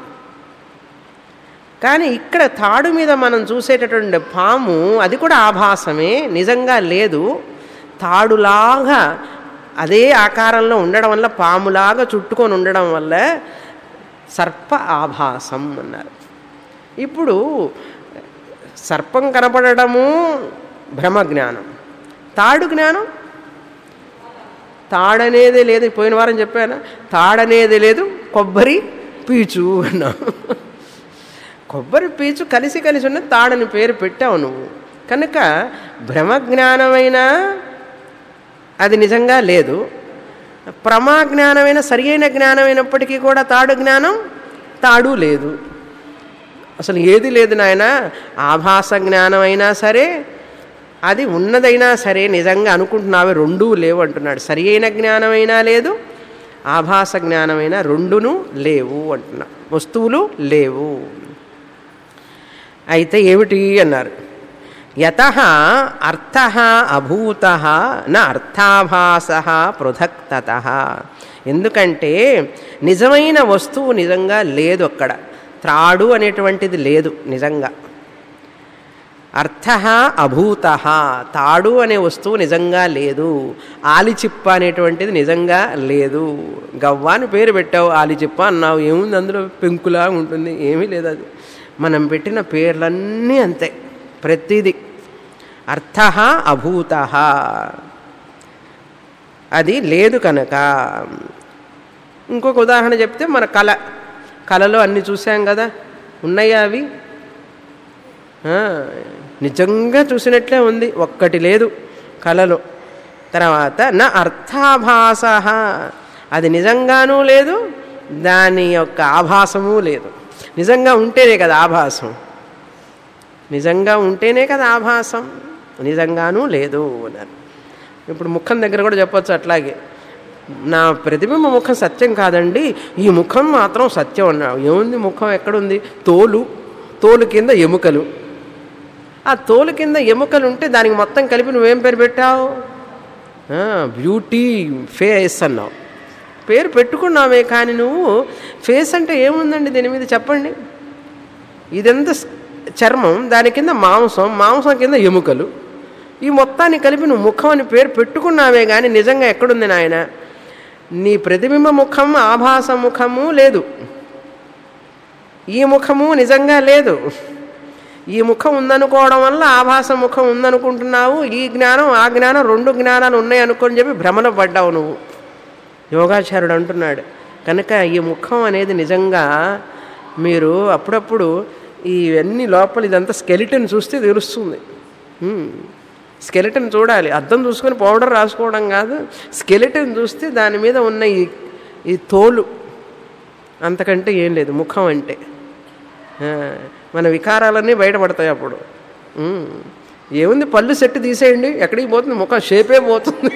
కానీ ఇక్కడ తాడు మీద మనం చూసేటటువంటి పాము అది కూడా ఆభాసమే నిజంగా లేదు తాడులాగా అదే ఆకారంలో ఉండడం వల్ల పాములాగా చుట్టుకొని ఉండడం వల్ల సర్ప ఆభాసం అన్నారు ఇప్పుడు సర్పం కనపడము భ్రమ జ్ఞానం తాడు జ్ఞానం తాడనేది లేదు పోయిన వారం చెప్పానా తాడనేది లేదు కొబ్బరి పీచు అన్నాం కొబ్బరి పీచు కలిసి కలిసి ఉన్న తాడని పేరు పెట్టావు నువ్వు కనుక భ్రమ జ్ఞానమైన అది నిజంగా లేదు ప్రమా జ్ఞానమైన సరియైన జ్ఞానమైనప్పటికీ కూడా తాడు జ్ఞానం తాడు లేదు అసలు ఏది లేదు నాయన ఆభాస జ్ఞానం అయినా సరే అది ఉన్నదైనా సరే నిజంగా అనుకుంటున్నావే రెండూ లేవు అంటున్నాడు సరి అయిన జ్ఞానమైనా లేదు ఆభాస జ్ఞానమైనా రెండును లేవు అంటున్నా వస్తువులు లేవు అయితే ఏమిటి అన్నారు యత అర్థ అభూత న అర్థాభాస పృథక్తత ఎందుకంటే నిజమైన వస్తువు నిజంగా లేదు అక్కడ త్రాడు అనేటువంటిది లేదు నిజంగా అర్థ అభూత తాడు అనే వస్తువు నిజంగా లేదు ఆలిచిప్ప అనేటువంటిది నిజంగా లేదు గవ్వ అని పేరు పెట్టావు ఆలిచిప్ప అన్నావు ఏముంది అందులో పెంకులా ఉంటుంది ఏమీ లేదు అది మనం పెట్టిన పేర్లన్నీ అంతే ప్రతిదీ అర్థ అభూత అది లేదు కనుక ఇంకొక ఉదాహరణ చెప్తే మన కళ కళలో అన్ని చూసాం కదా ఉన్నాయా అవి ఆ, నిజంగా చూసినట్లే ఉంది ఒక్కటి లేదు కళలో తర్వాత నా అర్థాభాస అది నిజంగానూ లేదు దాని యొక్క ఆభాసము లేదు నిజంగా ఉంటేనే కదా ఆభాసం నిజంగా ఉంటేనే కదా ఆభాసం నిజంగానూ లేదు అన్నారు ఇప్పుడు ముఖం దగ్గర కూడా చెప్పొచ్చు అట్లాగే నా ప్రతిబింబ ముఖం సత్యం కాదండి ఈ ముఖం మాత్రం సత్యం అన్నాడు ఏముంది ముఖం ఎక్కడుంది తోలు తోలు కింద ఎముకలు ఆ తోలు కింద ఎముకలు ఉంటే దానికి మొత్తం కలిపి నువ్వేం పేరు పెట్టావు ఆ, బ్యూటీ ఫేస్ అన్నావు పేరు పెట్టుకున్నావే కానీ నువ్వు ఫేస్ అంటే ఏముందండి దీని మీద చెప్పండి ఇదంతా స్- చర్మం దాని కింద మాంసం మాంసం కింద ఎముకలు ఈ మొత్తాన్ని కలిపి నువ్వు ముఖం అని పేరు పెట్టుకున్నావే కానీ నిజంగా ఎక్కడుంది నాయన నీ ప్రతిబింబ ముఖం ఆభాస ముఖము లేదు ఈ ముఖము నిజంగా లేదు ఈ ముఖం ఉందనుకోవడం వల్ల ఆభాస ముఖం ఉందనుకుంటున్నావు ఈ జ్ఞానం ఆ జ్ఞానం రెండు జ్ఞానాలు ఉన్నాయి అనుకొని చెప్పి భ్రమలో పడ్డావు నువ్వు యోగాచార్యుడు అంటున్నాడు కనుక ఈ ముఖం అనేది నిజంగా మీరు అప్పుడప్పుడు ఇవన్నీ లోపల ఇదంతా స్కెలిటన్ చూస్తే తెలుస్తుంది స్కెలిటన్ చూడాలి అద్దం చూసుకొని పౌడర్ రాసుకోవడం కాదు స్కెలిటన్ చూస్తే దాని మీద ఉన్న ఈ ఈ తోలు అంతకంటే ఏం లేదు ముఖం అంటే ఆ, మన వికారాలన్నీ బయటపడతాయి అప్పుడు ఉమ్. ఏముంది పళ్ళు సెట్ తీసేయండి ఎక్కడికి పోతుంది ముఖం షేపే పోతుంది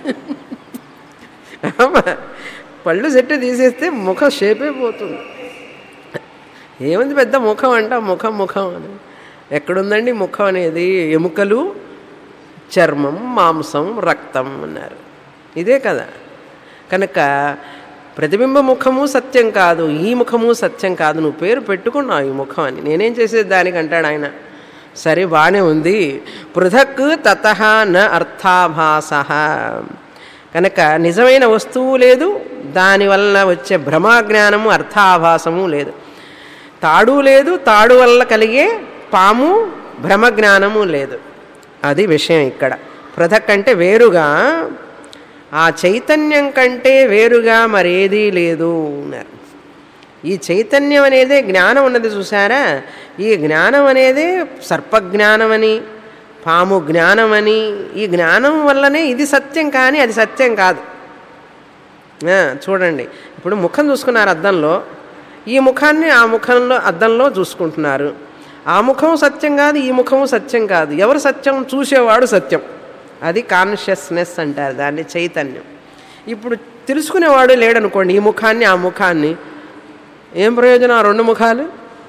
ఆమా, పళ్ళు సెట్ తీసేస్తే ముఖం షేపే పోతుంది ఏముంది పెద్ద ముఖం అంట ముఖం ముఖం అని ఎక్కడుందండి ముఖం అనేది ఎముకలు చర్మం మాంసం రక్తం అన్నారు ఇదే కదా కనుక ప్రతిబింబ ముఖము సత్యం కాదు ఈ ముఖము సత్యం కాదు నువ్వు పేరు పెట్టుకున్నావు ఈ ముఖం అని నేనేం చేసేది దానికి అంటాడు ఆయన సరే బాగానే ఉంది పృథక్ తత న అర్థాభాస కనుక నిజమైన వస్తువు లేదు దానివల్ల వచ్చే భ్రమాజ్ఞానము అర్థాభాసము లేదు తాడు లేదు తాడు వల్ల కలిగే పాము భ్రమజ్ఞానము లేదు అది విషయం ఇక్కడ పృథక్ అంటే వేరుగా ఆ చైతన్యం కంటే వేరుగా మరేదీ లేదు అన్నారు ఈ చైతన్యం అనేదే జ్ఞానం ఉన్నది చూసారా ఈ జ్ఞానం అనేదే సర్పజ్ఞానమని పాము జ్ఞానమని ఈ జ్ఞానం వల్లనే ఇది సత్యం కానీ అది సత్యం కాదు ఆ, చూడండి ఇప్పుడు ముఖం చూసుకున్నారు అద్దంలో ఈ ముఖాన్ని ఆ ముఖంలో అద్దంలో చూసుకుంటున్నారు ఆ ముఖం సత్యం కాదు ఈ ముఖము సత్యం కాదు ఎవరు సత్యం చూసేవాడు సత్యం అది కాన్షియస్నెస్ అంటారు దాన్ని చైతన్యం ఇప్పుడు తెలుసుకునేవాడు లేడనుకోండి ఈ ముఖాన్ని ఆ ముఖాన్ని ఏం ప్రయోజనం ఆ రెండు ముఖాలు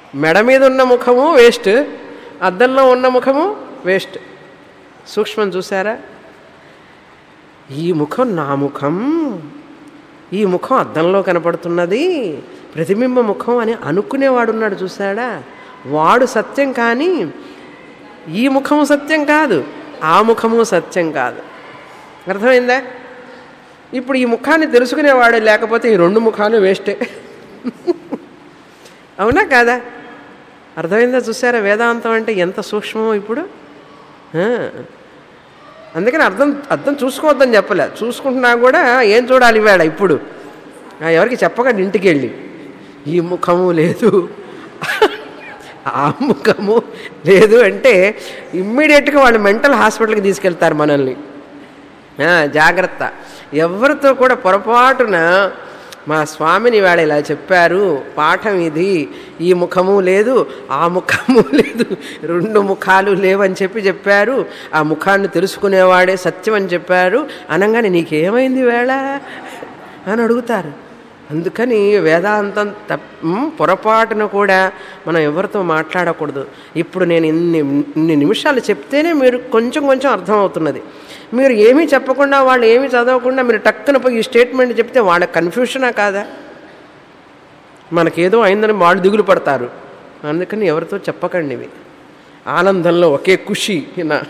మెడ మీద ఉన్న ముఖము వేస్ట్ అద్దంలో ఉన్న ముఖము వేస్ట్ సూక్ష్మం చూసారా ఈ ముఖం నా ముఖం ఈ ముఖం అద్దంలో కనపడుతున్నది ప్రతిబింబ ముఖం అని అనుకునేవాడున్నాడు చూసాడా వాడు సత్యం కానీ ఈ ముఖము సత్యం కాదు ఆ ముఖము సత్యం కాదు అర్థమైందా ఇప్పుడు ఈ ముఖాన్ని తెలుసుకునేవాడు లేకపోతే ఈ రెండు ముఖాలు వేస్టే అవునా కాదా అర్థమైందా చూసారా వేదాంతం అంటే ఎంత సూక్ష్మమో ఇప్పుడు ఆ. అందుకని అర్థం అర్థం చూసుకోవద్దని చెప్పలే చూసుకుంటున్నా కూడా ఏం చూడాలి ఇవాడ ఇప్పుడు ఆ, ఎవరికి చెప్పకండి ఇంటికి వెళ్ళి ఈ ముఖము లేదు ఆ ముఖము లేదు అంటే ఇమ్మీడియట్గా వాళ్ళు మెంటల్ హాస్పిటల్కి తీసుకెళ్తారు మనల్ని ఆ, జాగ్రత్త ఎవరితో కూడా పొరపాటున మా స్వామిని వాడు ఇలా చెప్పారు పాఠం ఇది ఈ ముఖము లేదు ఆ ముఖము లేదు రెండు ముఖాలు లేవని చెప్పి చెప్పారు ఆ ముఖాన్ని తెలుసుకునేవాడే సత్యం అని చెప్పారు అనగానే నీకేమైంది వేళ అని అడుగుతారు అందుకని వేదాంతం తప్ మ్, పొరపాటున కూడా మనం ఎవరితో మాట్లాడకూడదు ఇప్పుడు నేను ఇన్ని ఇన్ని నిమిషాలు చెప్తేనే మీరు కొంచెం కొంచెం అర్థమవుతున్నది మీరు ఏమీ చెప్పకుండా వాళ్ళు ఏమీ చదవకుండా మీరు టక్కున పోయి ఈ స్టేట్మెంట్ చెప్తే వాళ్ళ కన్ఫ్యూషనా కాదా మనకేదో అయిందని వాళ్ళు దిగులు పడతారు అందుకని ఎవరితో చెప్పకండి ఇవి ఆనందంలో ఒకే ఖుషి నా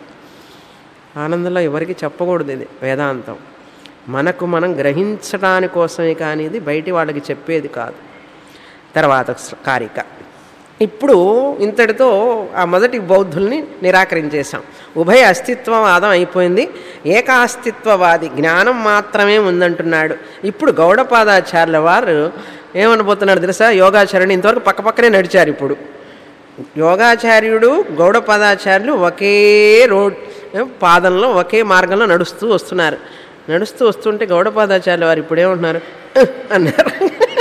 ఆనందంలో ఎవరికి చెప్పకూడదు ఇది వేదాంతం మనకు మనం గ్రహించడాని కోసమే కానీ ఇది బయటి వాళ్ళకి చెప్పేది కాదు తర్వాత కారిక ఇప్పుడు ఇంతటితో ఆ మొదటి బౌద్ధుల్ని నిరాకరించేశాం ఉభయ అస్తిత్వవాదం అయిపోయింది ఏక అస్తిత్వవాది జ్ఞానం మాత్రమే ఉందంటున్నాడు ఇప్పుడు గౌడపాదాచార్యుల వారు ఏమనబోతున్నాడు తెలుసా యోగాచార్యుని ఇంతవరకు పక్కపక్కనే నడిచారు ఇప్పుడు యోగాచార్యుడు గౌడపాదాచార్యులు ఒకే రోడ్ పాదంలో ఒకే మార్గంలో నడుస్తూ వస్తున్నారు నడుస్తూ వస్తుంటే గౌడపాదాచార్యుల వారు ఇప్పుడు ఏమంటున్నారు "ఉహ్" అన్నారు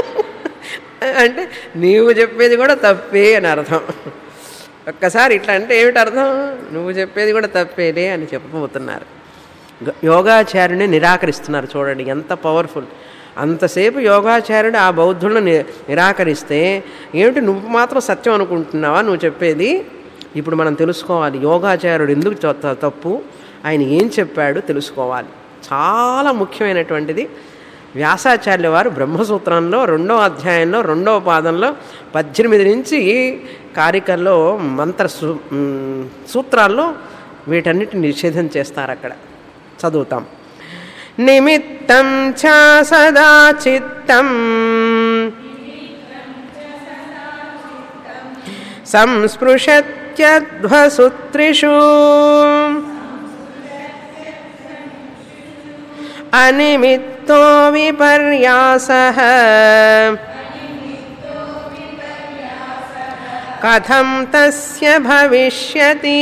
అంటే నీవు చెప్పేది కూడా తప్పే అని అర్థం ఒక్కసారి ఇట్లా అంటే ఏమిటి అర్థం నువ్వు చెప్పేది కూడా తప్పేలే అని చెప్పబోతున్నారు గ- యోగాచార్యుని నిరాకరిస్తున్నారు చూడండి ఎంత పవర్ఫుల్ అంతసేపు యోగాచార్యుడు ఆ బౌద్ధులను ని- నిరాకరిస్తే ఏమిటి నువ్వు మాత్రం సత్యం అనుకుంటున్నావా నువ్వు చెప్పేది ఇప్పుడు మనం తెలుసుకోవాలి యోగాచార్యుడు ఎందుకు చ- త- తప్పు ఆయన ఏం చెప్పాడు తెలుసుకోవాలి చాలా ముఖ్యమైనటువంటిది వ్యాసాచార్యుల వారు బ్రహ్మసూత్రంలో రెండో అధ్యాయంలో రెండవ పాదంలో పద్దెనిమిది నుంచి కారికల్లో మంత్ర సూ మ్, సూత్రాల్లో వీటన్నిటిని నిషేధం చేస్తారు అక్కడ చదువుతాం నిమిత్తం చ సదా చిత్తం సంస్పృశత్యధ్వసూత్రిషు అనిమిత్తో విపర్యాస కథం తస్య భవిష్యతి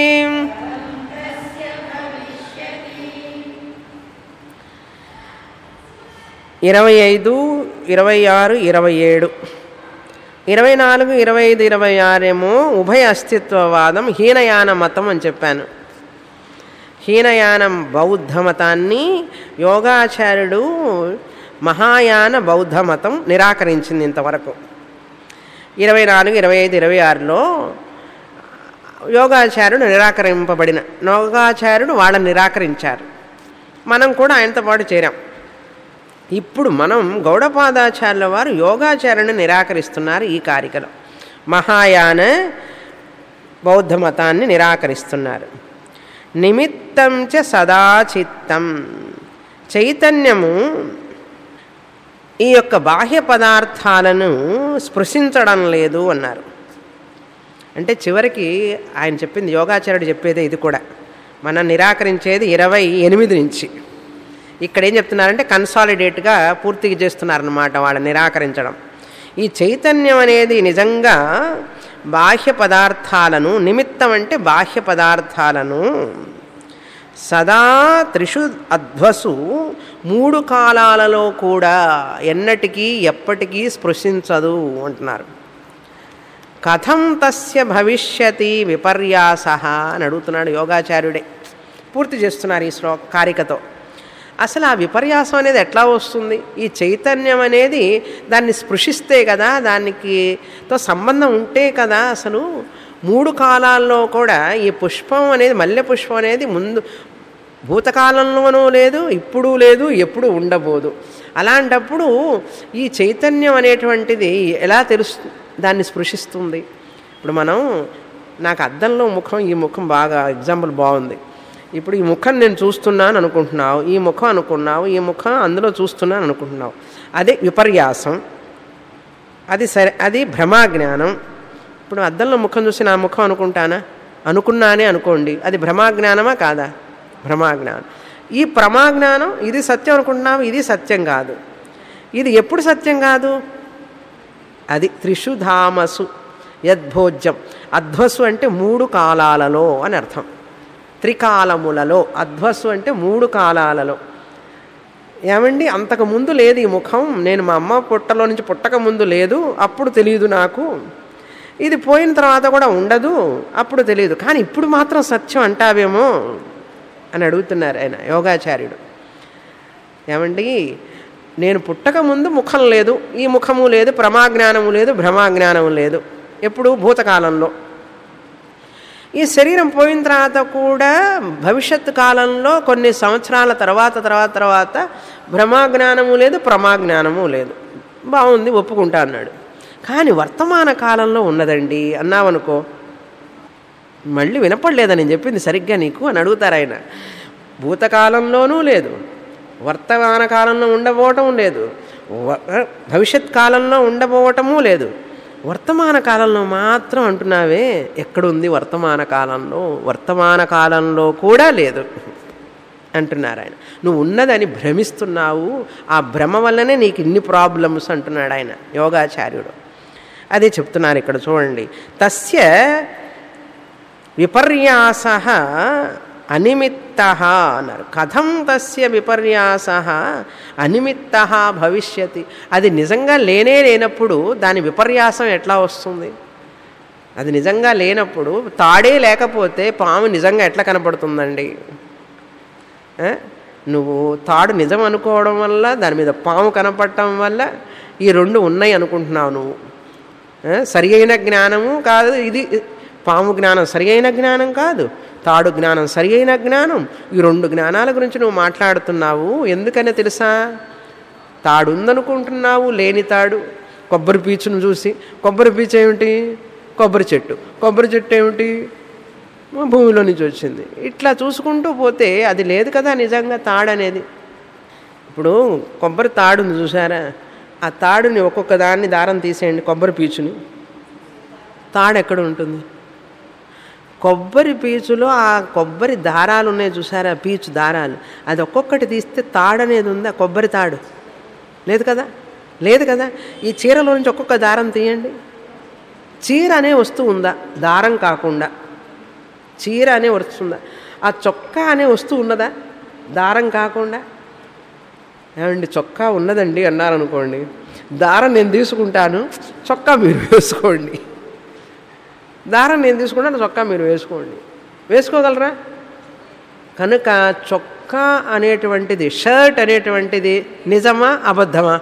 ఇరవై ఐదు ఇరవై ఆరు ఇరవై ఏడు ఇరవై నాలుగు ఇరవై ఐదు ఇరవై ఆరేమో ఉభయ అస్తిత్వవాదం హీనయాన మతం అని చెప్పాను హీనయానం బౌద్ధ మతాన్ని యోగాచార్యుడు మహాయాన బౌద్ధ మతం నిరాకరించింది ఇంతవరకు ఇరవై నాలుగు ఇరవై ఐదు ఇరవై ఆరులో యోగాచార్యుడు నిరాకరింపబడిన యోగాచార్యుడు వాళ్ళని నిరాకరించారు మనం కూడా ఆయనతో పాటు చేరాం ఇప్పుడు మనం గౌడపాదాచార్యుల వారు యోగాచార్యుని నిరాకరిస్తున్నారు ఈ కారికలో మహాయాన బౌద్ధ మతాన్ని నిరాకరిస్తున్నారు నిమిత్తం చ సదాచిత్తం చైతన్యము ఈ యొక్క బాహ్య పదార్థాలను స్పృశించడం లేదు అన్నారు అంటే చివరికి ఆయన చెప్పింది యోగాచార్యుడు చెప్పేదే ఇది కూడా మనం నిరాకరించేది ఇరవై ఎనిమిది నుంచి ఇక్కడ ఏం చెప్తున్నారంటే కన్సాలిడేట్గా పూర్తిగా చేస్తున్నారన్నమాట వాళ్ళని నిరాకరించడం ఈ చైతన్యం అనేది నిజంగా బాహ్య పదార్థాలను నిమిత్తం అంటే బాహ్య పదార్థాలను సదా త్రిషు అధ్వసు మూడు కాలాలలో కూడా ఎన్నటికీ ఎప్పటికీ స్పృశించదు అంటున్నారు కథం తస్య భవిష్యతి విపర్యాస అని అడుగుతున్నాడు యోగాచార్యుడే పూర్తి చేస్తున్నారు ఈ శ్లో కారికతో అసలు ఆ విపర్యాసం అనేది ఎట్లా వస్తుంది ఈ చైతన్యం అనేది దాన్ని స్పృశిస్తే కదా దానికి తో సంబంధం ఉంటే కదా అసలు మూడు కాలాల్లో కూడా ఈ పుష్పం అనేది మల్లె పుష్పం అనేది ముందు భూతకాలంలోనూ లేదు ఇప్పుడు లేదు ఎప్పుడు ఉండబోదు అలాంటప్పుడు ఈ చైతన్యం అనేటువంటిది ఎలా తెలుసు దాన్ని స్పృశిస్తుంది ఇప్పుడు మనం నాకు అద్దంలో ముఖం ఈ ముఖం బాగా ఎగ్జాంపుల్ బాగుంది ఇప్పుడు ఈ ముఖం నేను చూస్తున్నాను అనుకుంటున్నావు ఈ ముఖం అనుకున్నావు ఈ ముఖం అందులో చూస్తున్నాను అనుకుంటున్నావు అదే విపర్యాసం అది సరే అది భ్రమాజ్ఞానం ఇప్పుడు అద్దంలో ముఖం చూసి నా ముఖం అనుకుంటానా అనుకున్నానే అనుకోండి అది భ్రమాజ్ఞానమా కాదా భ్రమాజ్ఞానం ఈ ప్రమాజ్ఞానం ఇది సత్యం అనుకుంటున్నావు ఇది సత్యం కాదు ఇది ఎప్పుడు సత్యం కాదు అది త్రిషు ధామసు యద్భోజ్యం అధ్వసు అంటే మూడు కాలాలలో అని అర్థం త్రికాలములలో అధ్వసు అంటే మూడు కాలాలలో ఏమండి అంతకు ముందు లేదు ఈ ముఖం నేను మా అమ్మ పుట్టలో నుంచి పుట్టక ముందు లేదు అప్పుడు తెలియదు నాకు ఇది పోయిన తర్వాత కూడా ఉండదు అప్పుడు తెలియదు కానీ ఇప్పుడు మాత్రం సత్యం అంటావేమో అని అడుగుతున్నారు ఆయన యోగాచార్యుడు ఏమండి నేను పుట్టక ముందు ముఖం లేదు ఈ ముఖము లేదు ప్రమాజ్ఞానము లేదు భ్రమాజ్ఞానము లేదు ఎప్పుడు భూతకాలంలో ఈ శరీరం పోయిన తర్వాత కూడా భవిష్యత్ కాలంలో కొన్ని సంవత్సరాల తర్వాత తర్వాత తర్వాత భ్రమాజ్ఞానము లేదు ప్రమాజ్ఞానము లేదు బాగుంది ఒప్పుకుంటా అన్నాడు కానీ వర్తమాన కాలంలో ఉన్నదండి అన్నావనుకో మళ్ళీ వినపడలేదా నేను చెప్పింది సరిగ్గా నీకు అని అడుగుతారు ఆయన భూతకాలంలోనూ లేదు వర్తమాన కాలంలో ఉండబోవటం లేదు వ- భవిష్యత్ కాలంలో ఉండబోవటము లేదు వర్తమాన కాలంలో మాత్రం అంటున్నావే ఎక్కడుంది వర్తమాన కాలంలో వర్తమాన కాలంలో కూడా లేదు అంటున్నారు ఆయన నువ్వు ఉన్నదని భ్రమిస్తున్నావు ఆ భ్రమ వల్లనే నీకు ఇన్ని ప్రాబ్లమ్స్ అంటున్నాడు ఆయన యోగాచార్యుడు అదే చెప్తున్నారు ఇక్కడ చూడండి తస్య విపర్యాస అనిమిత్త అన్నారు కథం తస్య విపర్యాస అనిమిత్త భవిష్యతి అది నిజంగా లేనే లేనప్పుడు దాని విపర్యాసం ఎట్లా వస్తుంది అది నిజంగా లేనప్పుడు తాడే లేకపోతే పాము నిజంగా ఎట్లా కనపడుతుందండి ఆ? నువ్వు తాడు నిజం అనుకోవడం వల్ల దాని మీద పాము కనపడటం వల్ల ఈ రెండు ఉన్నాయి అనుకుంటున్నావు నువ్వు ఆ? సరి అయిన జ్ఞానము కాదు ఇది పాము జ్ఞానం సరి అయిన జ్ఞానం కాదు తాడు జ్ఞానం సరి అయిన జ్ఞానం ఈ రెండు జ్ఞానాల గురించి నువ్వు మాట్లాడుతున్నావు ఎందుకనే తెలుసా తాడు ఉందనుకుంటున్నావు లేని తాడు కొబ్బరి పీచును చూసి కొబ్బరి పీచు ఏమిటి కొబ్బరి చెట్టు కొబ్బరి చెట్టు ఏమిటి మా భూమిలో నుంచి వచ్చింది ఇట్లా చూసుకుంటూ పోతే అది లేదు కదా నిజంగా తాడు అనేది ఇప్పుడు కొబ్బరి తాడుని చూసారా ఆ తాడుని ఒక్కొక్క దాన్ని దారం తీసేయండి కొబ్బరి పీచుని తాడు ఎక్కడ ఉంటుంది కొబ్బరి పీచులో ఆ కొబ్బరి దారాలు ఉన్నాయి చూసారా పీచు దారాలు అది ఒక్కొక్కటి తీస్తే తాడు అనేది ఉందా కొబ్బరి తాడు లేదు కదా లేదు కదా ఈ చీరలో నుంచి ఒక్కొక్క దారం తీయండి చీర అనే వస్తువు ఉందా దారం కాకుండా చీర అనే వస్తుందా ఆ చొక్కా అనే వస్తువు ఉన్నదా దారం కాకుండా ఏమండి చొక్కా ఉన్నదండి అన్నారనుకోండి దారం నేను తీసుకుంటాను చొక్కా మీరు వేసుకోండి దారం నేను తీసుకుంటాను చొక్కా మీరు వేసుకోండి వేసుకోగలరా కనుక చొక్కా అనేటువంటిది షర్ట్ అనేటువంటిది నిజమా అబద్ధమా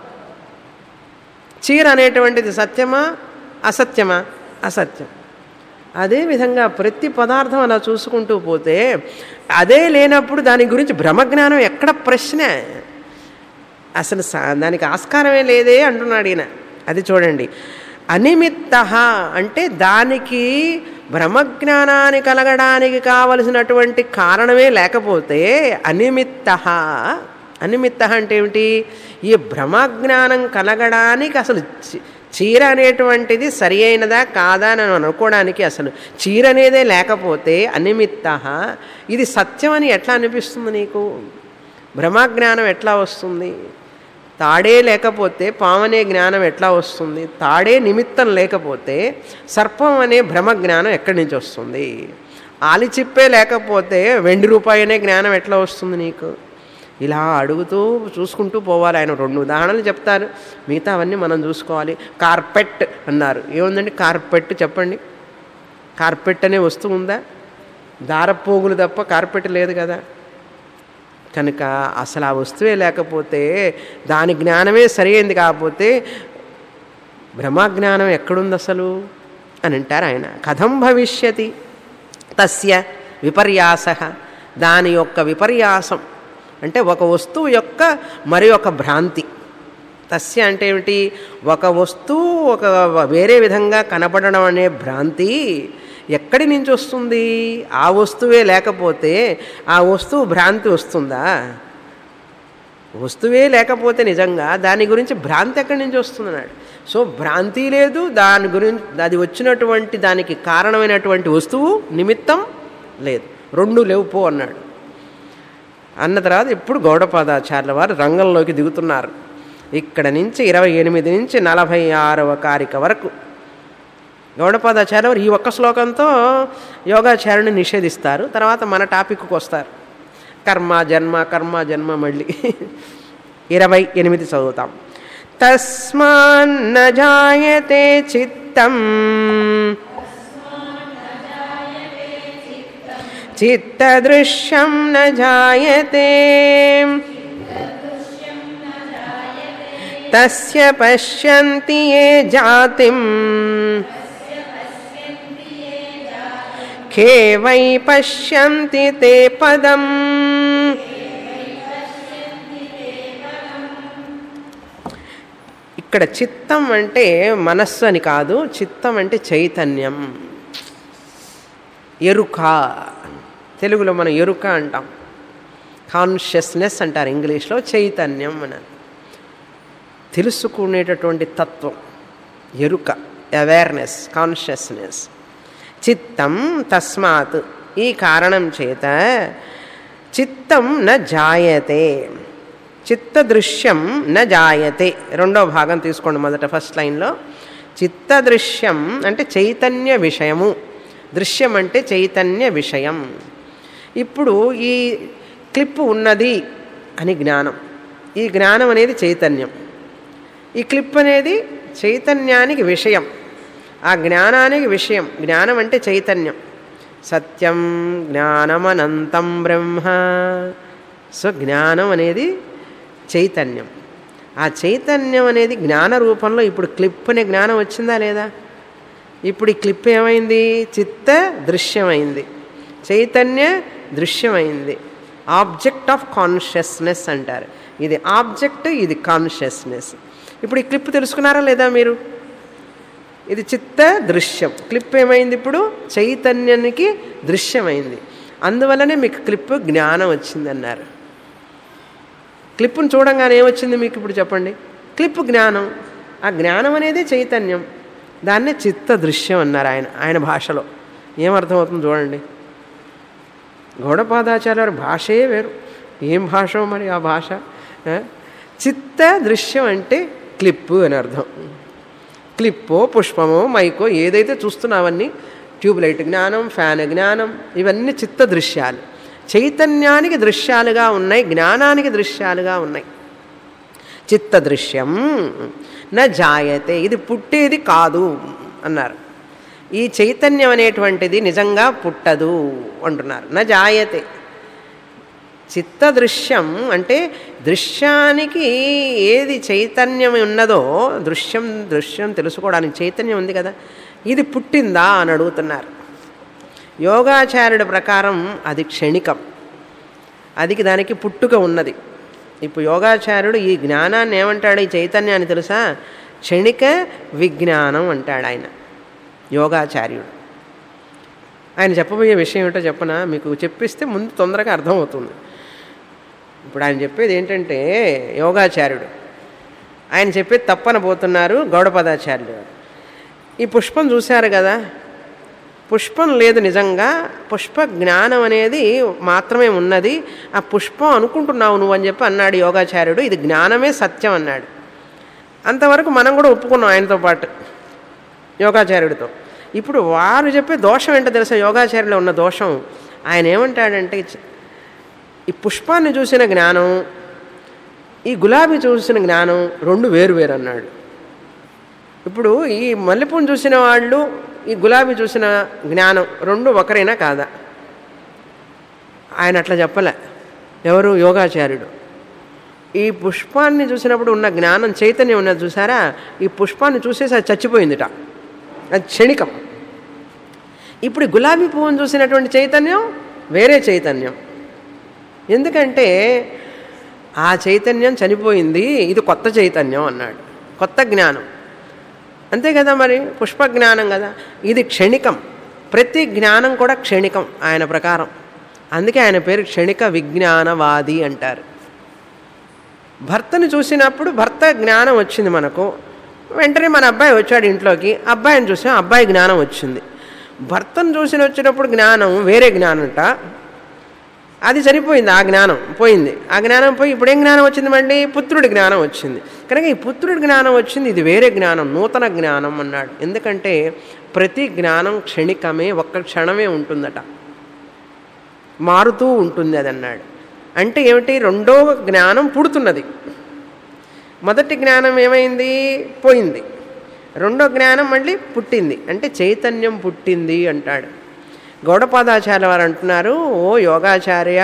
చీర అనేటువంటిది సత్యమా అసత్యమా అసత్యం అదేవిధంగా ప్రతి పదార్థం అలా చూసుకుంటూ పోతే అదే లేనప్పుడు దాని గురించి బ్రహ్మజ్ఞానం ఎక్కడ ప్రశ్న అసలు సా- దానికి ఆస్కారమే లేదే అంటున్నాడు ఈయన అది చూడండి అనిమిత్త అంటే దానికి బ్రహ్మజ్ఞానాన్ని కలగడానికి కావలసినటువంటి కారణమే లేకపోతే అనిమిత్త అనిమిత్త అంటే ఏమిటి ఈ బ్రహ్మజ్ఞానం కలగడానికి అసలు చి- చీర అనేటువంటిది సరి అయినదా కాదా అని అనుకోవడానికి అసలు చీర అనేదే లేకపోతే అనిమిత్త ఇది సత్యం అని ఎట్లా అనిపిస్తుంది నీకు బ్రహ్మజ్ఞానం ఎట్లా వస్తుంది తాడే లేకపోతే పామనే జ్ఞానం ఎట్లా వస్తుంది తాడే నిమిత్తం లేకపోతే సర్పం అనే భ్రమ జ్ఞానం ఎక్కడి నుంచి వస్తుంది ఆలిచిప్పే లేకపోతే వెండి రూపాయి అనే జ్ఞానం ఎట్లా వస్తుంది నీకు ఇలా అడుగుతూ చూసుకుంటూ పోవాలి ఆయన రెండు ఉదాహరణలు చెప్తారు మిగతా అవన్నీ మనం చూసుకోవాలి కార్పెట్ అన్నారు ఏముందండి కార్పెట్ చెప్పండి కార్పెట్ అనే వస్తువు ఉందా దారపోగులు తప్ప కార్పెట్ లేదు కదా కనుక అసలు ఆ వస్తువే లేకపోతే దాని జ్ఞానమే సరైంది కాకపోతే బ్రహ్మజ్ఞానం ఎక్కడుంది అసలు అని అంటారు ఆయన కథం భవిష్యతి తస్య విపర్యాస దాని యొక్క విపర్యాసం అంటే ఒక వస్తువు యొక్క మరి ఒక భ్రాంతి తస్య అంటే ఏమిటి ఒక వస్తువు ఒక వేరే విధంగా కనపడడం అనే భ్రాంతి ఎక్కడి నుంచి వస్తుంది ఆ వస్తువే లేకపోతే ఆ వస్తువు భ్రాంతి వస్తుందా వస్తువే లేకపోతే నిజంగా దాని గురించి భ్రాంతి ఎక్కడి నుంచి వస్తుందన్నాడు సో భ్రాంతి లేదు దాని గురించి అది వచ్చినటువంటి దానికి కారణమైనటువంటి వస్తువు నిమిత్తం లేదు రెండు లేవు పో అన్నాడు అన్న తర్వాత ఇప్పుడు గౌడపాదాచార్యుల వారు రంగంలోకి దిగుతున్నారు ఇక్కడ నుంచి ఇరవై ఎనిమిది నుంచి నలభై ఆరవ కారిక వరకు గౌడపాదాచార్య వారు ఈ ఒక్క శ్లోకంతో యోగాచార్యుని నిషేధిస్తారు తర్వాత మన టాపిక్కి వస్తారు కర్మ జన్మ కర్మ జన్మ మళ్ళీ ఇరవై ఎనిమిది చదువుతాం తస్మాన్న జాయతే చిత్తం చిత్తదృశ్యం న జాయతే తస్య పశ్యంతి ఏ జాతిం ఖే వై పశ్యంతి తే పదం ఇక్కడ చిత్తం అంటే మనస్సు అని కాదు చిత్తం అంటే చైతన్యం ఎరుక తెలుగులో మనం ఎరుక అంటాం కాన్షియస్నెస్ అంటారు ఇంగ్లీష్లో చైతన్యం అని తెలుసుకునేటటువంటి తత్వం ఎరుక అవేర్నెస్ కాన్షియస్నెస్ చిత్తం తస్మాత్ ఈ కారణం చేత చిత్తం న జాయతే చిత్తదృశ్యం న జాయతే రెండో భాగం తీసుకోండి మొదట ఫస్ట్ లైన్లో చిత్తదృశ్యం అంటే చైతన్య విషయము దృశ్యం అంటే చైతన్య విషయం ఇప్పుడు ఈ క్లిప్ ఉన్నది అని జ్ఞానం ఈ జ్ఞానం అనేది చైతన్యం ఈ క్లిప్ అనేది చైతన్యానికి విషయం ఆ జ్ఞానానికి విషయం జ్ఞానం అంటే చైతన్యం సత్యం జ్ఞానమనంతం బ్రహ్మ సో జ్ఞానం అనేది చైతన్యం ఆ చైతన్యం అనేది జ్ఞాన రూపంలో ఇప్పుడు క్లిప్ అనే జ్ఞానం వచ్చిందా లేదా ఇప్పుడు ఈ క్లిప్ ఏమైంది చిత్త దృశ్యమైంది చైతన్య దృశ్యమైంది ఆబ్జెక్ట్ ఆఫ్ కాన్షియస్నెస్ అంటారు ఇది ఆబ్జెక్ట్ ఇది కాన్షియస్నెస్ ఇప్పుడు ఈ క్లిప్ తెలుసుకున్నారా లేదా మీరు ఇది చిత్త దృశ్యం క్లిప్ ఏమైంది ఇప్పుడు చైతన్యానికి దృశ్యమైంది అందువల్లనే మీకు క్లిప్ జ్ఞానం వచ్చిందన్నారు క్లిప్ను చూడంగానే ఏమొచ్చింది మీకు ఇప్పుడు చెప్పండి క్లిప్ జ్ఞానం ఆ జ్ఞానం అనేది చైతన్యం దాన్నే చిత్త దృశ్యం అన్నారు ఆయన ఆయన భాషలో ఏమర్థమవుతుంది చూడండి గౌడపాదాచార్య భాషే వేరు ఏం భాషో మరి ఆ భాష చిత్త దృశ్యం అంటే క్లిప్పు అని అర్థం క్లిప్పో పుష్పమో మైకో ఏదైతే చూస్తున్నావన్నీ ట్యూబ్లైట్ జ్ఞానం ఫ్యాన్ జ్ఞానం ఇవన్నీ చిత్త దృశ్యాలు చైతన్యానికి దృశ్యాలుగా ఉన్నాయి జ్ఞానానికి దృశ్యాలుగా ఉన్నాయి చిత్త దృశ్యం న జాయతే ఇది పుట్టేది కాదు అన్నారు ఈ చైతన్యం అనేటువంటిది నిజంగా పుట్టదు అంటున్నారు న జాయతే చిత్త దృశ్యం అంటే దృశ్యానికి ఏది చైతన్యం ఉన్నదో దృశ్యం దృశ్యం తెలుసుకోవడానికి చైతన్యం ఉంది కదా ఇది పుట్టిందా అని అడుగుతున్నారు యోగాచార్యుడి ప్రకారం అది క్షణికం అది దానికి పుట్టుక ఉన్నది ఇప్పుడు యోగాచార్యుడు ఈ జ్ఞానాన్ని ఏమంటాడు ఈ చైతన్యాన్ని తెలుసా క్షణిక విజ్ఞానం అంటాడు ఆయన యోగాచార్యుడు ఆయన చెప్పబోయే విషయం ఏమిటో చెప్పనా మీకు చెప్పిస్తే ముందు తొందరగా అర్థమవుతుంది ఇప్పుడు ఆయన చెప్పేది ఏంటంటే యోగాచార్యుడు ఆయన చెప్పేది తప్పనబోతున్నారు గౌడపదాచార్యుడు ఈ పుష్పం చూశారు కదా పుష్పం లేదు నిజంగా పుష్ప జ్ఞానం అనేది మాత్రమే ఉన్నది ఆ పుష్పం అనుకుంటున్నావు నువ్వు అని చెప్పి అన్నాడు యోగాచార్యుడు ఇది జ్ఞానమే సత్యం అన్నాడు అంతవరకు మనం కూడా ఒప్పుకున్నాం ఆయనతో పాటు యోగాచార్యుడితో ఇప్పుడు వారు చెప్పే దోషం ఏంటో తెలుసా యోగాచార్యులో ఉన్న దోషం ఆయన ఏమంటాడంటే ఈ పుష్పాన్ని చూసిన జ్ఞానం ఈ గులాబీ చూసిన జ్ఞానం రెండు వేరు వేరు అన్నాడు ఇప్పుడు ఈ మల్లెపూను చూసిన వాళ్ళు ఈ గులాబీ చూసిన జ్ఞానం రెండు ఒకరైనా కాదా ఆయన అట్లా చెప్పలే ఎవరు యోగాచార్యుడు ఈ పుష్పాన్ని చూసినప్పుడు ఉన్న జ్ఞానం చైతన్యం ఉన్నది చూసారా ఈ పుష్పాన్ని చూసేసి అది చచ్చిపోయిందిట అది క్షణికం ఇప్పుడు ఈ గులాబీ పువ్వును చూసినటువంటి చైతన్యం వేరే చైతన్యం ఎందుకంటే ఆ చైతన్యం చనిపోయింది ఇది కొత్త చైతన్యం అన్నాడు కొత్త జ్ఞానం అంతే కదా మరి పుష్ప జ్ఞానం కదా ఇది క్షణికం ప్రతి జ్ఞానం కూడా క్షణికం ఆయన ప్రకారం అందుకే ఆయన పేరు క్షణిక విజ్ఞానవాది అంటారు భర్తను చూసినప్పుడు భర్త జ్ఞానం వచ్చింది మనకు వెంటనే మన అబ్బాయి వచ్చాడు ఇంట్లోకి అబ్బాయిని చూసాం అబ్బాయి జ్ఞానం వచ్చింది భర్తను చూసిన వచ్చినప్పుడు జ్ఞానం వేరే జ్ఞానంట అది సరిపోయింది ఆ జ్ఞానం పోయింది ఆ జ్ఞానం పోయి ఇప్పుడేం జ్ఞానం వచ్చింది మళ్ళీ పుత్రుడి జ్ఞానం వచ్చింది కనుక ఈ పుత్రుడి జ్ఞానం వచ్చింది ఇది వేరే జ్ఞానం నూతన జ్ఞానం అన్నాడు ఎందుకంటే ప్రతి జ్ఞానం క్షణికమే ఒక్క క్షణమే ఉంటుందట మారుతూ ఉంటుంది అది అన్నాడు అంటే ఏమిటి రెండో జ్ఞానం పుడుతున్నది మొదటి జ్ఞానం ఏమైంది పోయింది రెండో జ్ఞానం మళ్ళీ పుట్టింది అంటే చైతన్యం పుట్టింది అంటాడు గౌడపాదాచార్య వారు అంటున్నారు ఓ యోగాచార్య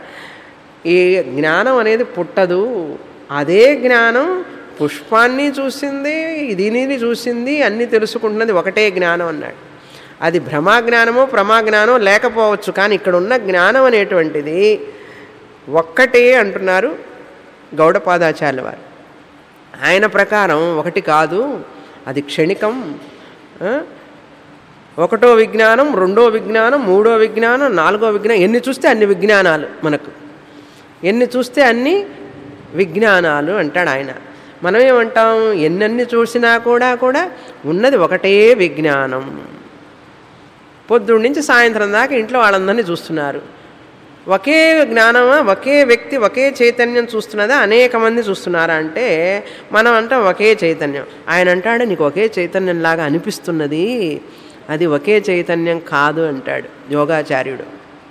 ఈ జ్ఞానం అనేది పుట్టదు అదే జ్ఞానం పుష్పాన్ని చూసింది దీనిని చూసింది అన్నీ తెలుసుకుంటున్నది ఒకటే జ్ఞానం అన్నాడు అది భ్రమాజ్ఞానమో ప్రమాజ్ఞానమో లేకపోవచ్చు కానీ ఇక్కడ ఉన్న జ్ఞానం అనేటువంటిది ఒక్కటే అంటున్నారు గౌడపాదాచార్యుల వారు ఆయన ప్రకారం ఒకటి కాదు అది క్షణికం ఆ? ఒకటో విజ్ఞానం రెండో విజ్ఞానం మూడో విజ్ఞానం నాలుగో విజ్ఞానం ఎన్ని చూస్తే అన్ని విజ్ఞానాలు మనకు ఎన్ని చూస్తే అన్ని విజ్ఞానాలు అంటాడు ఆయన మనం ఏమంటాం ఎన్నెన్ని చూసినా కూడా కూడా ఉన్నది ఒకటే విజ్ఞానం పొద్దున్న నుంచి సాయంత్రం దాకా ఇంట్లో వాళ్ళందరినీ చూస్తున్నారు ఒకే జ్ఞానమా ఒకే వ్యక్తి ఒకే చైతన్యం చూస్తున్నదా అనేక మంది చూస్తున్నారా అంటే మనం అంటాం ఒకే చైతన్యం ఆయన అంటాడు నీకు ఒకే చైతన్యంలాగా అనిపిస్తున్నది అది ఒకే చైతన్యం కాదు అంటాడు యోగాచార్యుడు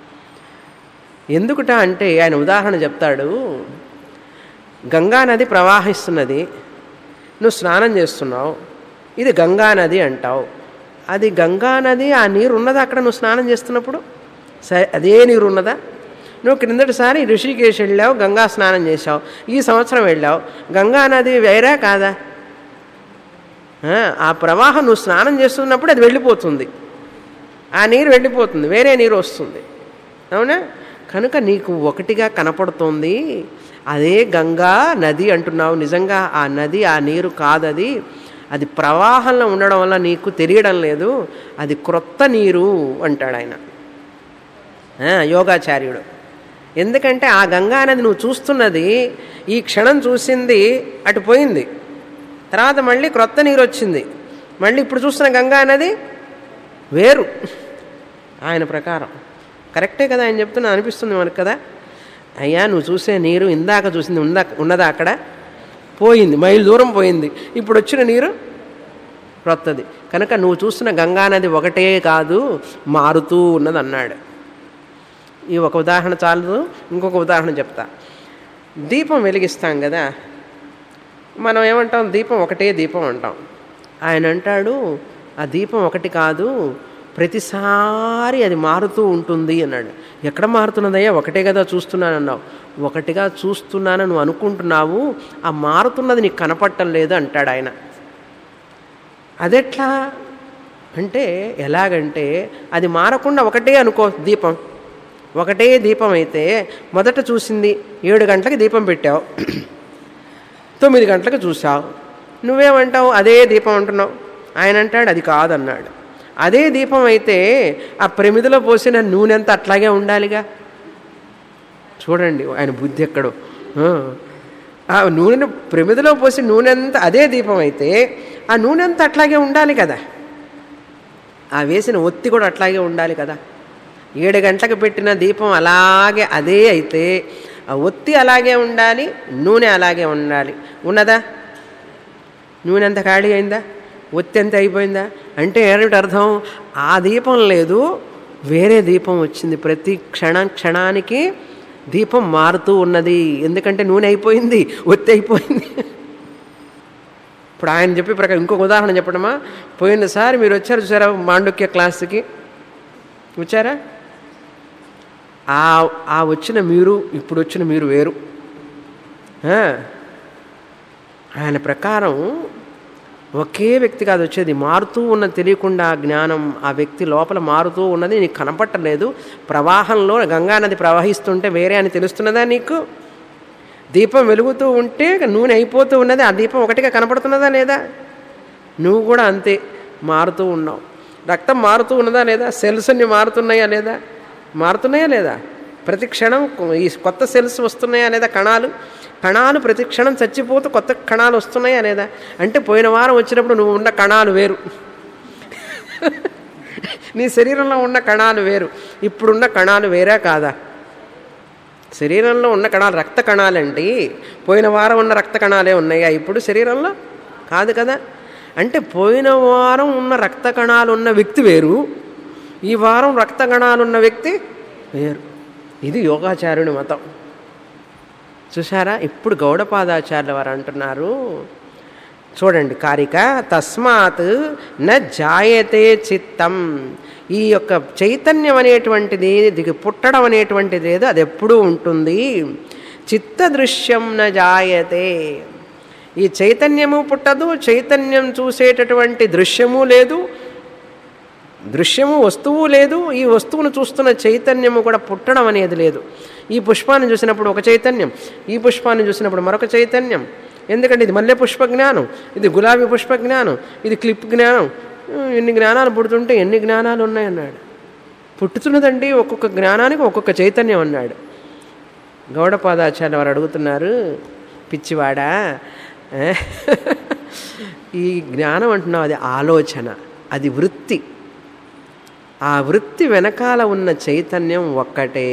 ఎందుకుట అంటే ఆయన ఉదాహరణ చెప్తాడు గంగా నది ప్రవాహిస్తున్నది నువ్వు స్నానం చేస్తున్నావు ఇది గంగా నది అంటావు అది గంగా నది ఆ నీరు ఉన్నదా అక్కడ నువ్వు స్నానం చేస్తున్నప్పుడు సరే అదే నీరు ఉన్నదా నువ్వు క్రిందటిసారి ఋషికేశ్ వెళ్ళావు గంగా స్నానం చేశావు ఈ సంవత్సరం వెళ్ళావు గంగా నది వేరే కాదా ఆ, ఆ ప్రవాహం నువ్వు స్నానం చేస్తున్నప్పుడు అది వెళ్ళిపోతుంది ఆ నీరు వెళ్ళిపోతుంది వేరే నీరు వస్తుంది అవునా కనుక నీకు ఒకటిగా కనపడుతోంది అదే గంగా నది అంటున్నావు నిజంగా ఆ నది ఆ నీరు కాదది అది ప్రవాహంలో ఉండడం వల్ల నీకు తెలియడం లేదు అది క్రొత్త నీరు అంటాడు ఆయన ఆ, యోగాచార్యుడు ఎందుకంటే ఆ గంగా నది నువ్వు చూస్తున్నది ఈ క్షణం చూసింది అటు పోయింది తర్వాత మళ్ళీ క్రొత్త నీరు వచ్చింది మళ్ళీ ఇప్పుడు చూస్తున్న గంగా నది వేరు ఆయన ప్రకారం కరెక్టే కదా ఆయన చెప్తున్నా అనిపిస్తుంది మనకు కదా అయ్యా నువ్వు చూసే నీరు ఇందాక చూసింది ఉందా ఉన్నదా అక్కడ పోయింది మైలు దూరం పోయింది ఇప్పుడు వచ్చిన నీరు క్రొత్తది కనుక నువ్వు చూస్తున్న గంగా నది ఒకటే కాదు మారుతూ ఉన్నది అన్నాడు ఈ ఒక ఉదాహరణ చాలదు ఇంకొక ఉదాహరణ చెప్తా దీపం వెలిగిస్తాం కదా మనం ఏమంటాం దీపం ఒకటే దీపం అంటాం ఆయన అంటాడు ఆ దీపం ఒకటి కాదు ప్రతిసారి అది మారుతూ ఉంటుంది అన్నాడు ఎక్కడ మారుతున్నదయ్యా ఒకటే కదా చూస్తున్నాను అన్నావు ఒకటిగా చూస్తున్నాను నువ్వు అనుకుంటున్నావు ఆ మారుతున్నది నీకు కనపడటం లేదు అంటాడు ఆయన అదెట్లా అంటే ఎలాగంటే అది మారకుండా ఒకటే అనుకో దీపం ఒకటే దీపం అయితే మొదట చూసింది ఏడు గంటలకు దీపం పెట్టావు తొమ్మిది గంటలకు చూసావు నువ్వేమంటావు అదే దీపం అంటున్నావు ఆయన అంటాడు అది కాదన్నాడు అదే దీపం అయితే ఆ ప్రమిదిలో పోసిన నూనె అంతా అట్లాగే ఉండాలిగా చూడండి ఆయన బుద్ధి ఎక్కడో ఆ. ఆ నూనె ప్రమిదిలో పోసి నూనె అంతా అదే దీపం అయితే ఆ నూనె అంతా అట్లాగే ఉండాలి కదా ఆ వేసిన ఒత్తి కూడా అట్లాగే ఉండాలి కదా ఏడు గంటలకు పెట్టిన దీపం అలాగే అదే అయితే ఆ ఒత్తి అలాగే ఉండాలి నూనె అలాగే ఉండాలి ఉన్నదా నూనె ఎంత ఖాళీ అయిందా ఒత్తి ఎంత అయిపోయిందా అంటే ఏమిటి అర్థం ఆ దీపం లేదు వేరే దీపం వచ్చింది ప్రతి క్షణ క్షణానికి దీపం మారుతూ ఉన్నది ఎందుకంటే నూనె అయిపోయింది ఒత్తి అయిపోయింది ఇప్పుడు ఆయన చెప్పే ప్రకారం ఇంకొక ఉదాహరణ చెప్పడమా పోయినసారి మీరు వచ్చారు చూసారా మాండుక్య క్లాస్కి వచ్చారా ఆ ఆ వచ్చిన మీరు ఇప్పుడు వచ్చిన మీరు వేరు ఆ, ఆయన ప్రకారం ఒకే వ్యక్తి కాదు వచ్చేది మారుతూ ఉన్న తెలియకుండా ఆ జ్ఞానం ఆ వ్యక్తి లోపల మారుతూ ఉన్నది నీకు కనపట్టలేదు ప్రవాహంలో గంగానది ప్రవహిస్తుంటే వేరే అని తెలుస్తున్నదా నీకు దీపం వెలుగుతూ ఉంటే నూనె అయిపోతూ ఉన్నది ఆ దీపం ఒకటిగా కనపడుతున్నదా లేదా నువ్వు కూడా అంతే మారుతూ ఉన్నావు రక్తం మారుతూ ఉన్నదా లేదా సెల్స్ అన్ని మారుతున్నాయా లేదా మారుతున్నాయా లేదా ప్రతి క్షణం ఈ కొత్త సెల్స్ వస్తున్నాయా లేదా కణాలు కణాలు ప్రతి క్షణం చచ్చిపోతూ కొత్త కణాలు వస్తున్నాయా లేదా అంటే పోయిన వారం వచ్చినప్పుడు నువ్వు ఉన్న కణాలు వేరు నీ శరీరంలో ఉన్న కణాలు వేరు ఇప్పుడున్న కణాలు వేరే కాదా శరీరంలో ఉన్న కణాలు రక్త కణాలండి పోయిన వారం ఉన్న రక్త కణాలే ఉన్నాయా ఇప్పుడు శరీరంలో కాదు కదా అంటే పోయిన వారం ఉన్న రక్త కణాలు ఉన్న వ్యక్తి వేరు ఈ వారం రక్త కణాలు ఉన్న వ్యక్తి వేరు ఇది యోగాచార్యుని మతం చూసారా ఇప్పుడు గౌడపాదాచార్యుల వారు అంటున్నారు చూడండి కారిక తస్మాత్ న జాయతే చిత్తం ఈ యొక్క చైతన్యం అనేటువంటిది ఇది పుట్టడం అనేటువంటిది ఏదో అది ఎప్పుడూ ఉంటుంది చిత్త దృశ్యం న జాయతే ఈ చైతన్యము పుట్టదు చైతన్యం చూసేటటువంటి దృశ్యము లేదు దృశ్యము వస్తువు లేదు ఈ వస్తువును చూస్తున్న చైతన్యము కూడా పుట్టడం అనేది లేదు ఈ పుష్పాన్ని చూసినప్పుడు ఒక చైతన్యం ఈ పుష్పాన్ని చూసినప్పుడు మరొక చైతన్యం ఎందుకంటే ఇది మల్లె పుష్ప జ్ఞానం ఇది గులాబీ పుష్ప జ్ఞానం ఇది క్లిప్ జ్ఞానం ఉమ్, ఎన్ని జ్ఞానాలు పుడుతుంటే ఎన్ని జ్ఞానాలు ఉన్నాయన్నాడు పుట్టుతున్నదండి ఒక్కొక్క జ్ఞానానికి ఒక్కొక్క చైతన్యం అన్నాడు గౌడపాదాచార్య వారు అడుగుతున్నారు పిచ్చివాడా ఏ? ఈ జ్ఞానం అంటున్నావు అది ఆలోచన అది వృత్తి ఆ వృత్తి వెనకాల ఉన్న చైతన్యం ఒక్కటే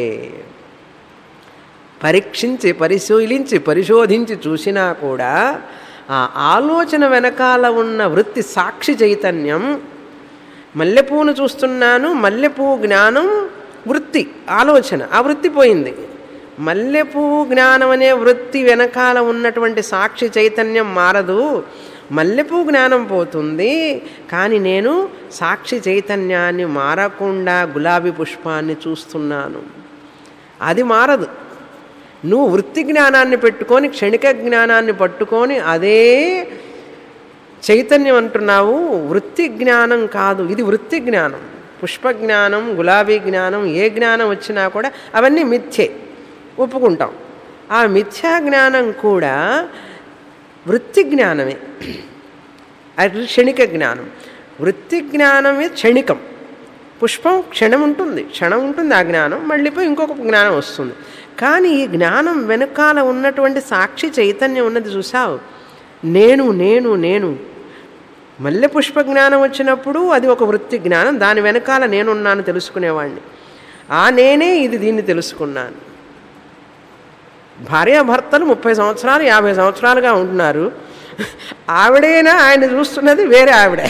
పరీక్షించి పరిశీలించి పరిశోధించి చూసినా కూడా ఆ ఆలోచన వెనకాల ఉన్న వృత్తి సాక్షి చైతన్యం మల్లెపూను చూస్తున్నాను మల్లెపూ జ్ఞానం వృత్తి ఆలోచన ఆ వృత్తి పోయింది మల్లెపూ జ్ఞానం అనే వృత్తి వెనకాల ఉన్నటువంటి సాక్షి చైతన్యం మారదు మల్లెపూ జ్ఞానం పోతుంది కానీ నేను సాక్షి చైతన్యాన్ని మారకుండా గులాబీ పుష్పాన్ని చూస్తున్నాను అది మారదు నువ్వు వృత్తి జ్ఞానాన్ని పెట్టుకొని క్షణిక జ్ఞానాన్ని పట్టుకొని అదే చైతన్యం అంటున్నావు వృత్తి జ్ఞానం కాదు ఇది వృత్తి జ్ఞానం పుష్ప జ్ఞానం గులాబీ జ్ఞానం ఏ జ్ఞానం వచ్చినా కూడా అవన్నీ మిథ్యే ఒప్పుకుంటాం ఆ మిథ్యా జ్ఞానం కూడా వృత్తి జ్ఞానమే అది క్షణిక జ్ఞానం వృత్తి జ్ఞానమే క్షణికం పుష్పం క్షణం ఉంటుంది క్షణం ఉంటుంది ఆ జ్ఞానం మళ్ళీ పోయి ఇంకొక జ్ఞానం వస్తుంది కానీ ఈ జ్ఞానం వెనకాల ఉన్నటువంటి సాక్షి చైతన్యం ఉన్నది చూసావు నేను నేను నేను మల్లె పుష్ప జ్ఞానం వచ్చినప్పుడు అది ఒక వృత్తి జ్ఞానం దాని వెనకాల నేనున్నాను తెలుసుకునేవాడిని ఆ నేనే ఇది దీన్ని తెలుసుకున్నాను భార్యాభర్తలు ముప్పై సంవత్సరాలు యాభై సంవత్సరాలుగా ఉంటున్నారు ఆవిడైనా ఆయన చూస్తున్నది వేరే ఆవిడే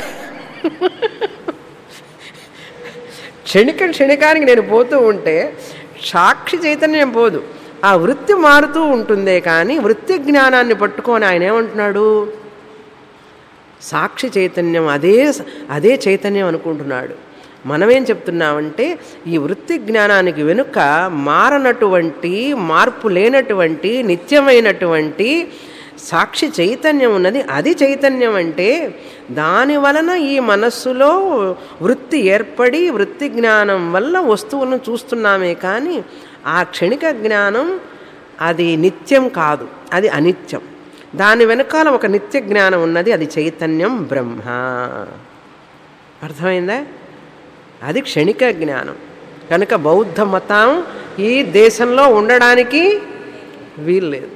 క్షణిక క్షణికానికి నేను పోతూ ఉంటే సాక్షి చైతన్యం పోదు ఆ వృత్తి మారుతూ ఉంటుందే కానీ వృత్తి జ్ఞానాన్ని పట్టుకొని ఆయన ఏమంటున్నాడు సాక్షి చైతన్యం అదే అదే చైతన్యం అనుకుంటున్నాడు మనమేం చెప్తున్నామంటే ఈ వృత్తి జ్ఞానానికి వెనుక మారనటువంటి మార్పు లేనటువంటి నిత్యమైనటువంటి సాక్షి చైతన్యం ఉన్నది అది చైతన్యం అంటే దాని వలన ఈ మనస్సులో వృత్తి ఏర్పడి వృత్తి జ్ఞానం వల్ల వస్తువులను చూస్తున్నామే కానీ ఆ క్షణిక జ్ఞానం అది నిత్యం కాదు అది అనిత్యం దాని వెనకాల ఒక నిత్య జ్ఞానం ఉన్నది అది చైతన్యం బ్రహ్మ అర్థమైందా అది క్షణిక జ్ఞానం కనుక బౌద్ధ మతం ఈ దేశంలో ఉండడానికి వీల్లేదు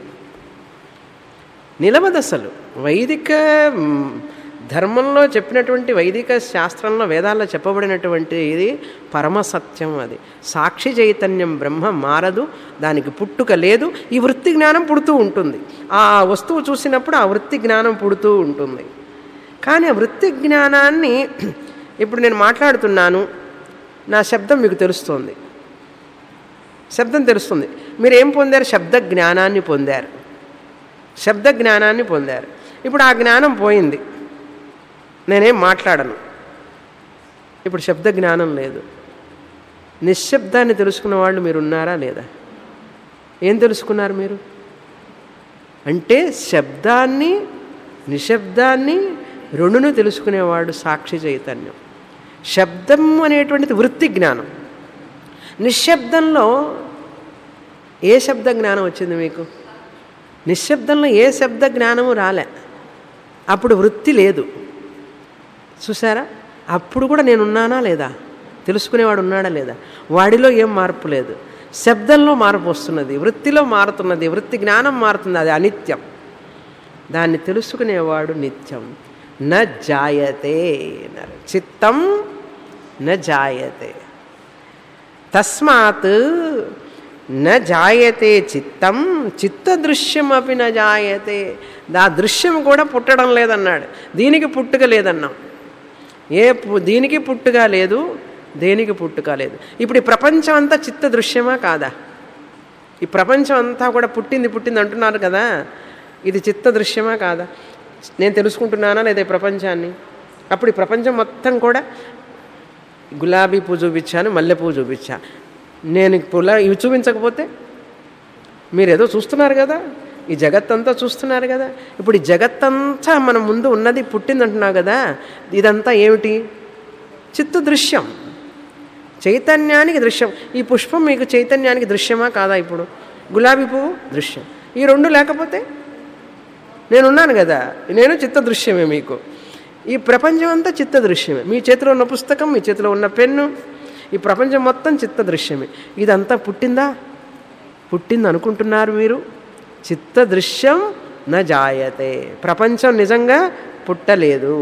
నిలవదసలు వైదిక మ్, ధర్మంలో చెప్పినటువంటి వైదిక శాస్త్రంలో వేదాల్లో చెప్పబడినటువంటి ఇది పరమసత్యం అది సాక్షి చైతన్యం బ్రహ్మ మారదు దానికి పుట్టుక లేదు ఈ వృత్తి జ్ఞానం పుడుతూ ఉంటుంది ఆ వస్తువు చూసినప్పుడు ఆ వృత్తి జ్ఞానం పుడుతూ ఉంటుంది కానీ ఆ వృత్తి జ్ఞానాన్ని ఇప్పుడు నేను మాట్లాడుతున్నాను నా శబ్దం మీకు తెలుస్తుంది శబ్దం తెలుస్తుంది మీరు ఏం పొందారు శబ్ద జ్ఞానాన్ని పొందారు శబ్ద జ్ఞానాన్ని పొందారు ఇప్పుడు ఆ జ్ఞానం పోయింది నేనేం మాట్లాడను ఇప్పుడు శబ్ద జ్ఞానం లేదు నిశ్శబ్దాన్ని తెలుసుకున్న వాళ్ళు మీరు ఉన్నారా లేదా ఏం తెలుసుకున్నారు మీరు అంటే శబ్దాన్ని నిశ్శబ్దాన్ని రెండును తెలుసుకునేవాడు సాక్షి చైతన్యం శబ్దం అనేటువంటిది వృత్తి జ్ఞానం నిశ్శబ్దంలో ఏ శబ్ద జ్ఞానం వచ్చింది మీకు నిశ్శబ్దంలో ఏ శబ్ద జ్ఞానము రాలే అప్పుడు వృత్తి లేదు చూసారా అప్పుడు కూడా నేను ఉన్నానా లేదా తెలుసుకునేవాడు ఉన్నాడా లేదా వాడిలో ఏం మార్పు లేదు శబ్దంలో మార్పు వస్తున్నది వృత్తిలో మారుతున్నది వృత్తి జ్ఞానం మారుతుంది అది అనిత్యం దాన్ని తెలుసుకునేవాడు నిత్యం న జాయతే అన్నారు చిత్తం న జాయతే తస్మాత్ న జాయతే చిత్తం చిత్తదృశ్యం అపి న జాయతే ఆ దృశ్యం కూడా పుట్టడం లేదన్నాడు దీనికి పుట్టుక లేదన్నాం ఏ పు- దీనికి పుట్టుక లేదు దేనికి పుట్టుక లేదు ఇప్పుడు ఈ ప్రపంచం అంతా చిత్త దృశ్యమా కాదా ఈ ప్రపంచం అంతా కూడా పుట్టింది పుట్టింది అంటున్నారు కదా ఇది చిత్త దృశ్యమా కాదా నేను తెలుసుకుంటున్నానా లేదా ఈ ప్రపంచాన్ని అప్పుడు ఈ ప్రపంచం మొత్తం కూడా గులాబీ పువ్వు చూపించాను మల్లె పువ్వు చూపించా నేను పుల్ల ఇవి చూపించకపోతే మీరు ఏదో చూస్తున్నారు కదా ఈ జగత్తంతా చూస్తున్నారు కదా ఇప్పుడు ఈ జగత్తంతా మన ముందు ఉన్నది పుట్టింది అంటున్నావు కదా ఇదంతా ఏమిటి చిత్త దృశ్యం చైతన్యానికి దృశ్యం ఈ పుష్పం మీకు చైతన్యానికి దృశ్యమా కాదా ఇప్పుడు గులాబీ పువ్వు దృశ్యం ఈ రెండు లేకపోతే నేనున్నాను కదా నేను చిత్త దృశ్యమే మీకు ఈ ప్రపంచం అంతా చిత్త దృశ్యమే మీ చేతిలో ఉన్న పుస్తకం మీ చేతిలో ఉన్న పెన్ను ఈ ప్రపంచం మొత్తం చిత్త దృశ్యమే ఇదంతా పుట్టిందా పుట్టింది అనుకుంటున్నారు మీరు చిత్త దృశ్యం న జాయతే ప్రపంచం నిజంగా పుట్టలేదు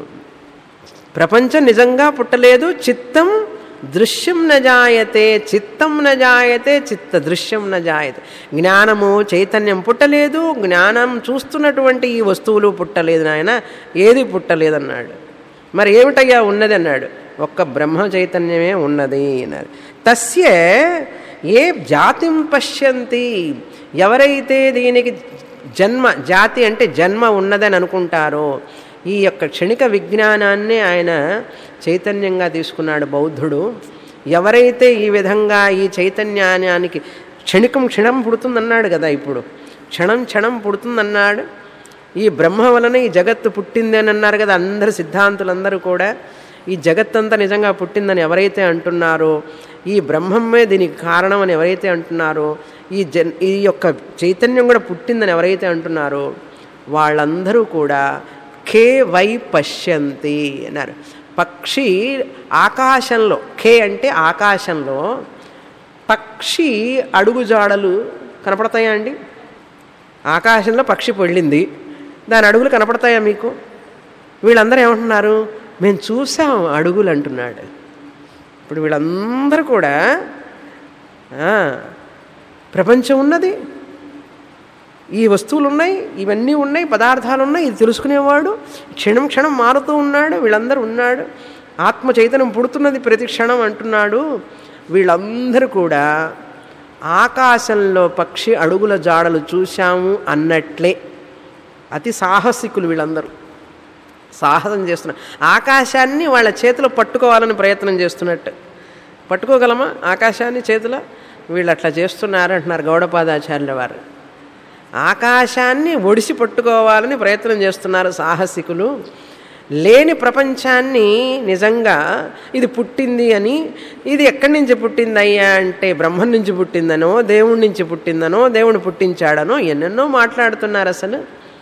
ప్రపంచం నిజంగా పుట్టలేదు చిత్తం దృశ్యం న జాయతే చిత్తం న జాయతే చిత్త దృశ్యం న జాయతే జ్ఞానము చైతన్యం పుట్టలేదు జ్ఞానం చూస్తున్నటువంటి ఈ వస్తువులు పుట్టలేదు నాయన ఏది పుట్టలేదన్నాడు మరి ఏమిటయ్యా ఉన్నది అన్నాడు ఒక్క బ్రహ్మ చైతన్యమే ఉన్నది అన్నారు తస్య ఏ జాతిం పశ్యంతి ఎవరైతే దీనికి జన్మ జాతి అంటే జన్మ ఉన్నదని అనుకుంటారో ఈ యొక్క క్షణిక విజ్ఞానాన్ని ఆయన చైతన్యంగా తీసుకున్నాడు బౌద్ధుడు ఎవరైతే ఈ విధంగా ఈ చైతన్యానికి క్షణికం క్షణం పుడుతుందన్నాడు కదా ఇప్పుడు క్షణం క్షణం పుడుతుందన్నాడు ఈ బ్రహ్మ వలన ఈ జగత్తు పుట్టింది అని అన్నారు కదా అందరు సిద్ధాంతులందరూ కూడా ఈ జగత్తంతా నిజంగా పుట్టిందని ఎవరైతే అంటున్నారో ఈ బ్రహ్మమే దీనికి కారణం అని ఎవరైతే అంటున్నారో ఈ జన్ ఈ యొక్క చైతన్యం కూడా పుట్టిందని ఎవరైతే అంటున్నారో వాళ్ళందరూ కూడా ఖే వై పశ్యంతి అన్నారు పక్షి ఆకాశంలో ఖే అంటే ఆకాశంలో పక్షి అడుగుజాడలు కనపడతాయా అండి ఆకాశంలో పక్షి వెళ్ళింది దాని అడుగులు కనపడతాయా మీకు వీళ్ళందరూ ఏమంటున్నారు మేము చూసాం అడుగులు అంటున్నాడు ఇప్పుడు వీళ్ళందరూ కూడా ఆ, ప్రపంచం ఉన్నది ఈ వస్తువులు ఉన్నాయి ఇవన్నీ ఉన్నాయి పదార్థాలు ఉన్నాయి ఇది తెలుసుకునేవాడు క్షణం క్షణం మారుతూ ఉన్నాడు వీళ్ళందరూ ఉన్నాడు ఆత్మ చైతన్యం పుడుతున్నది ప్రతి క్షణం అంటున్నాడు వీళ్ళందరూ కూడా ఆకాశంలో పక్షి అడుగుల జాడలు చూశాము అన్నట్లే అతి సాహసికులు వీళ్ళందరూ సాహసం చేస్తున్నారు ఆకాశాన్ని వాళ్ళ చేతిలో పట్టుకోవాలని ప్రయత్నం చేస్తున్నట్టు పట్టుకోగలమా ఆకాశాన్ని చేతిలో వీళ్ళు అట్లా చేస్తున్నారు అంటున్నారు గౌడపాదాచార్యుల వారు ఆకాశాన్ని ఒడిసి పట్టుకోవాలని ప్రయత్నం చేస్తున్నారు సాహసికులు లేని ప్రపంచాన్ని నిజంగా ఇది పుట్టింది అని ఇది ఎక్కడి నుంచి పుట్టింది అయ్యా అంటే బ్రహ్మం నుంచి పుట్టిందనో దేవుడి నుంచి పుట్టిందనో దేవుడు పుట్టించాడనో ఎన్నెన్నో మాట్లాడుతున్నారు అసలు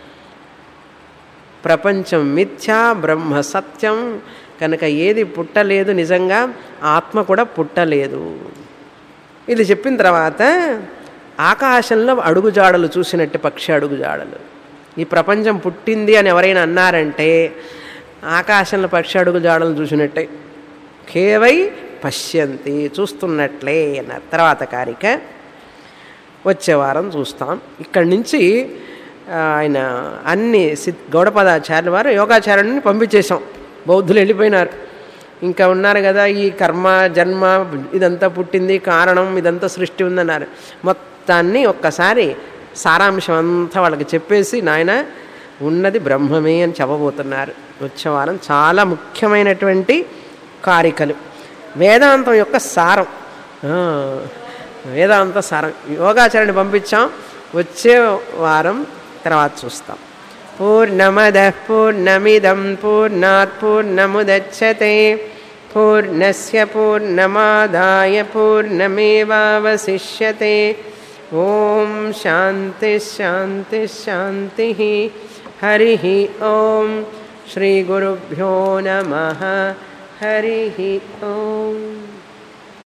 ప్రపంచం మిథ్యా బ్రహ్మ సత్యం కనుక ఏది పుట్టలేదు నిజంగా ఆత్మ కూడా పుట్టలేదు ఇది చెప్పిన తర్వాత ఆకాశంలో అడుగుజాడలు చూసినట్టు పక్షి అడుగుజాడలు ఈ ప్రపంచం పుట్టింది అని ఎవరైనా అన్నారంటే ఆకాశంలో పక్షి అడుగుజాడలు చూసినట్టే కేవై పశ్యంతి చూస్తున్నట్లే అన్నారు తర్వాత కారిక వచ్చే వారం చూస్తాం ఇక్కడి నుంచి ఆ, ఆయన అన్ని సిద్ గౌడపదాచార్యుల వారు యోగాచార్యుని పంపించేశాం బౌద్ధులు వెళ్ళిపోయినారు ఇంకా ఉన్నారు కదా ఈ కర్మ జన్మ ఇదంతా పుట్టింది కారణం ఇదంతా సృష్టి ఉందన్నారు మొత్తాన్ని ఒక్కసారి సారాంశం అంతా వాళ్ళకి చెప్పేసి నాయన ఉన్నది బ్రహ్మమే అని చెప్పబోతున్నారు వచ్చే వారం చాలా ముఖ్యమైనటువంటి కారికలు వేదాంతం యొక్క సారం ఆ, వేదాంత సారం యోగాచరణి పంపించాం వచ్చే వారం తర్వాత చూస్తాం పూర్ణమద పూర్ణమిదం పూర్ణాత్ పూర్ణముదచ్చతే పూర్ణస్య పూర్ణమాదాయ పూర్ణమేవావశిష్యతే ఓం శాంతి శాంతి శాంతి హరి ఓం శ్రీ గురుభ్యో నమ హరి ఓం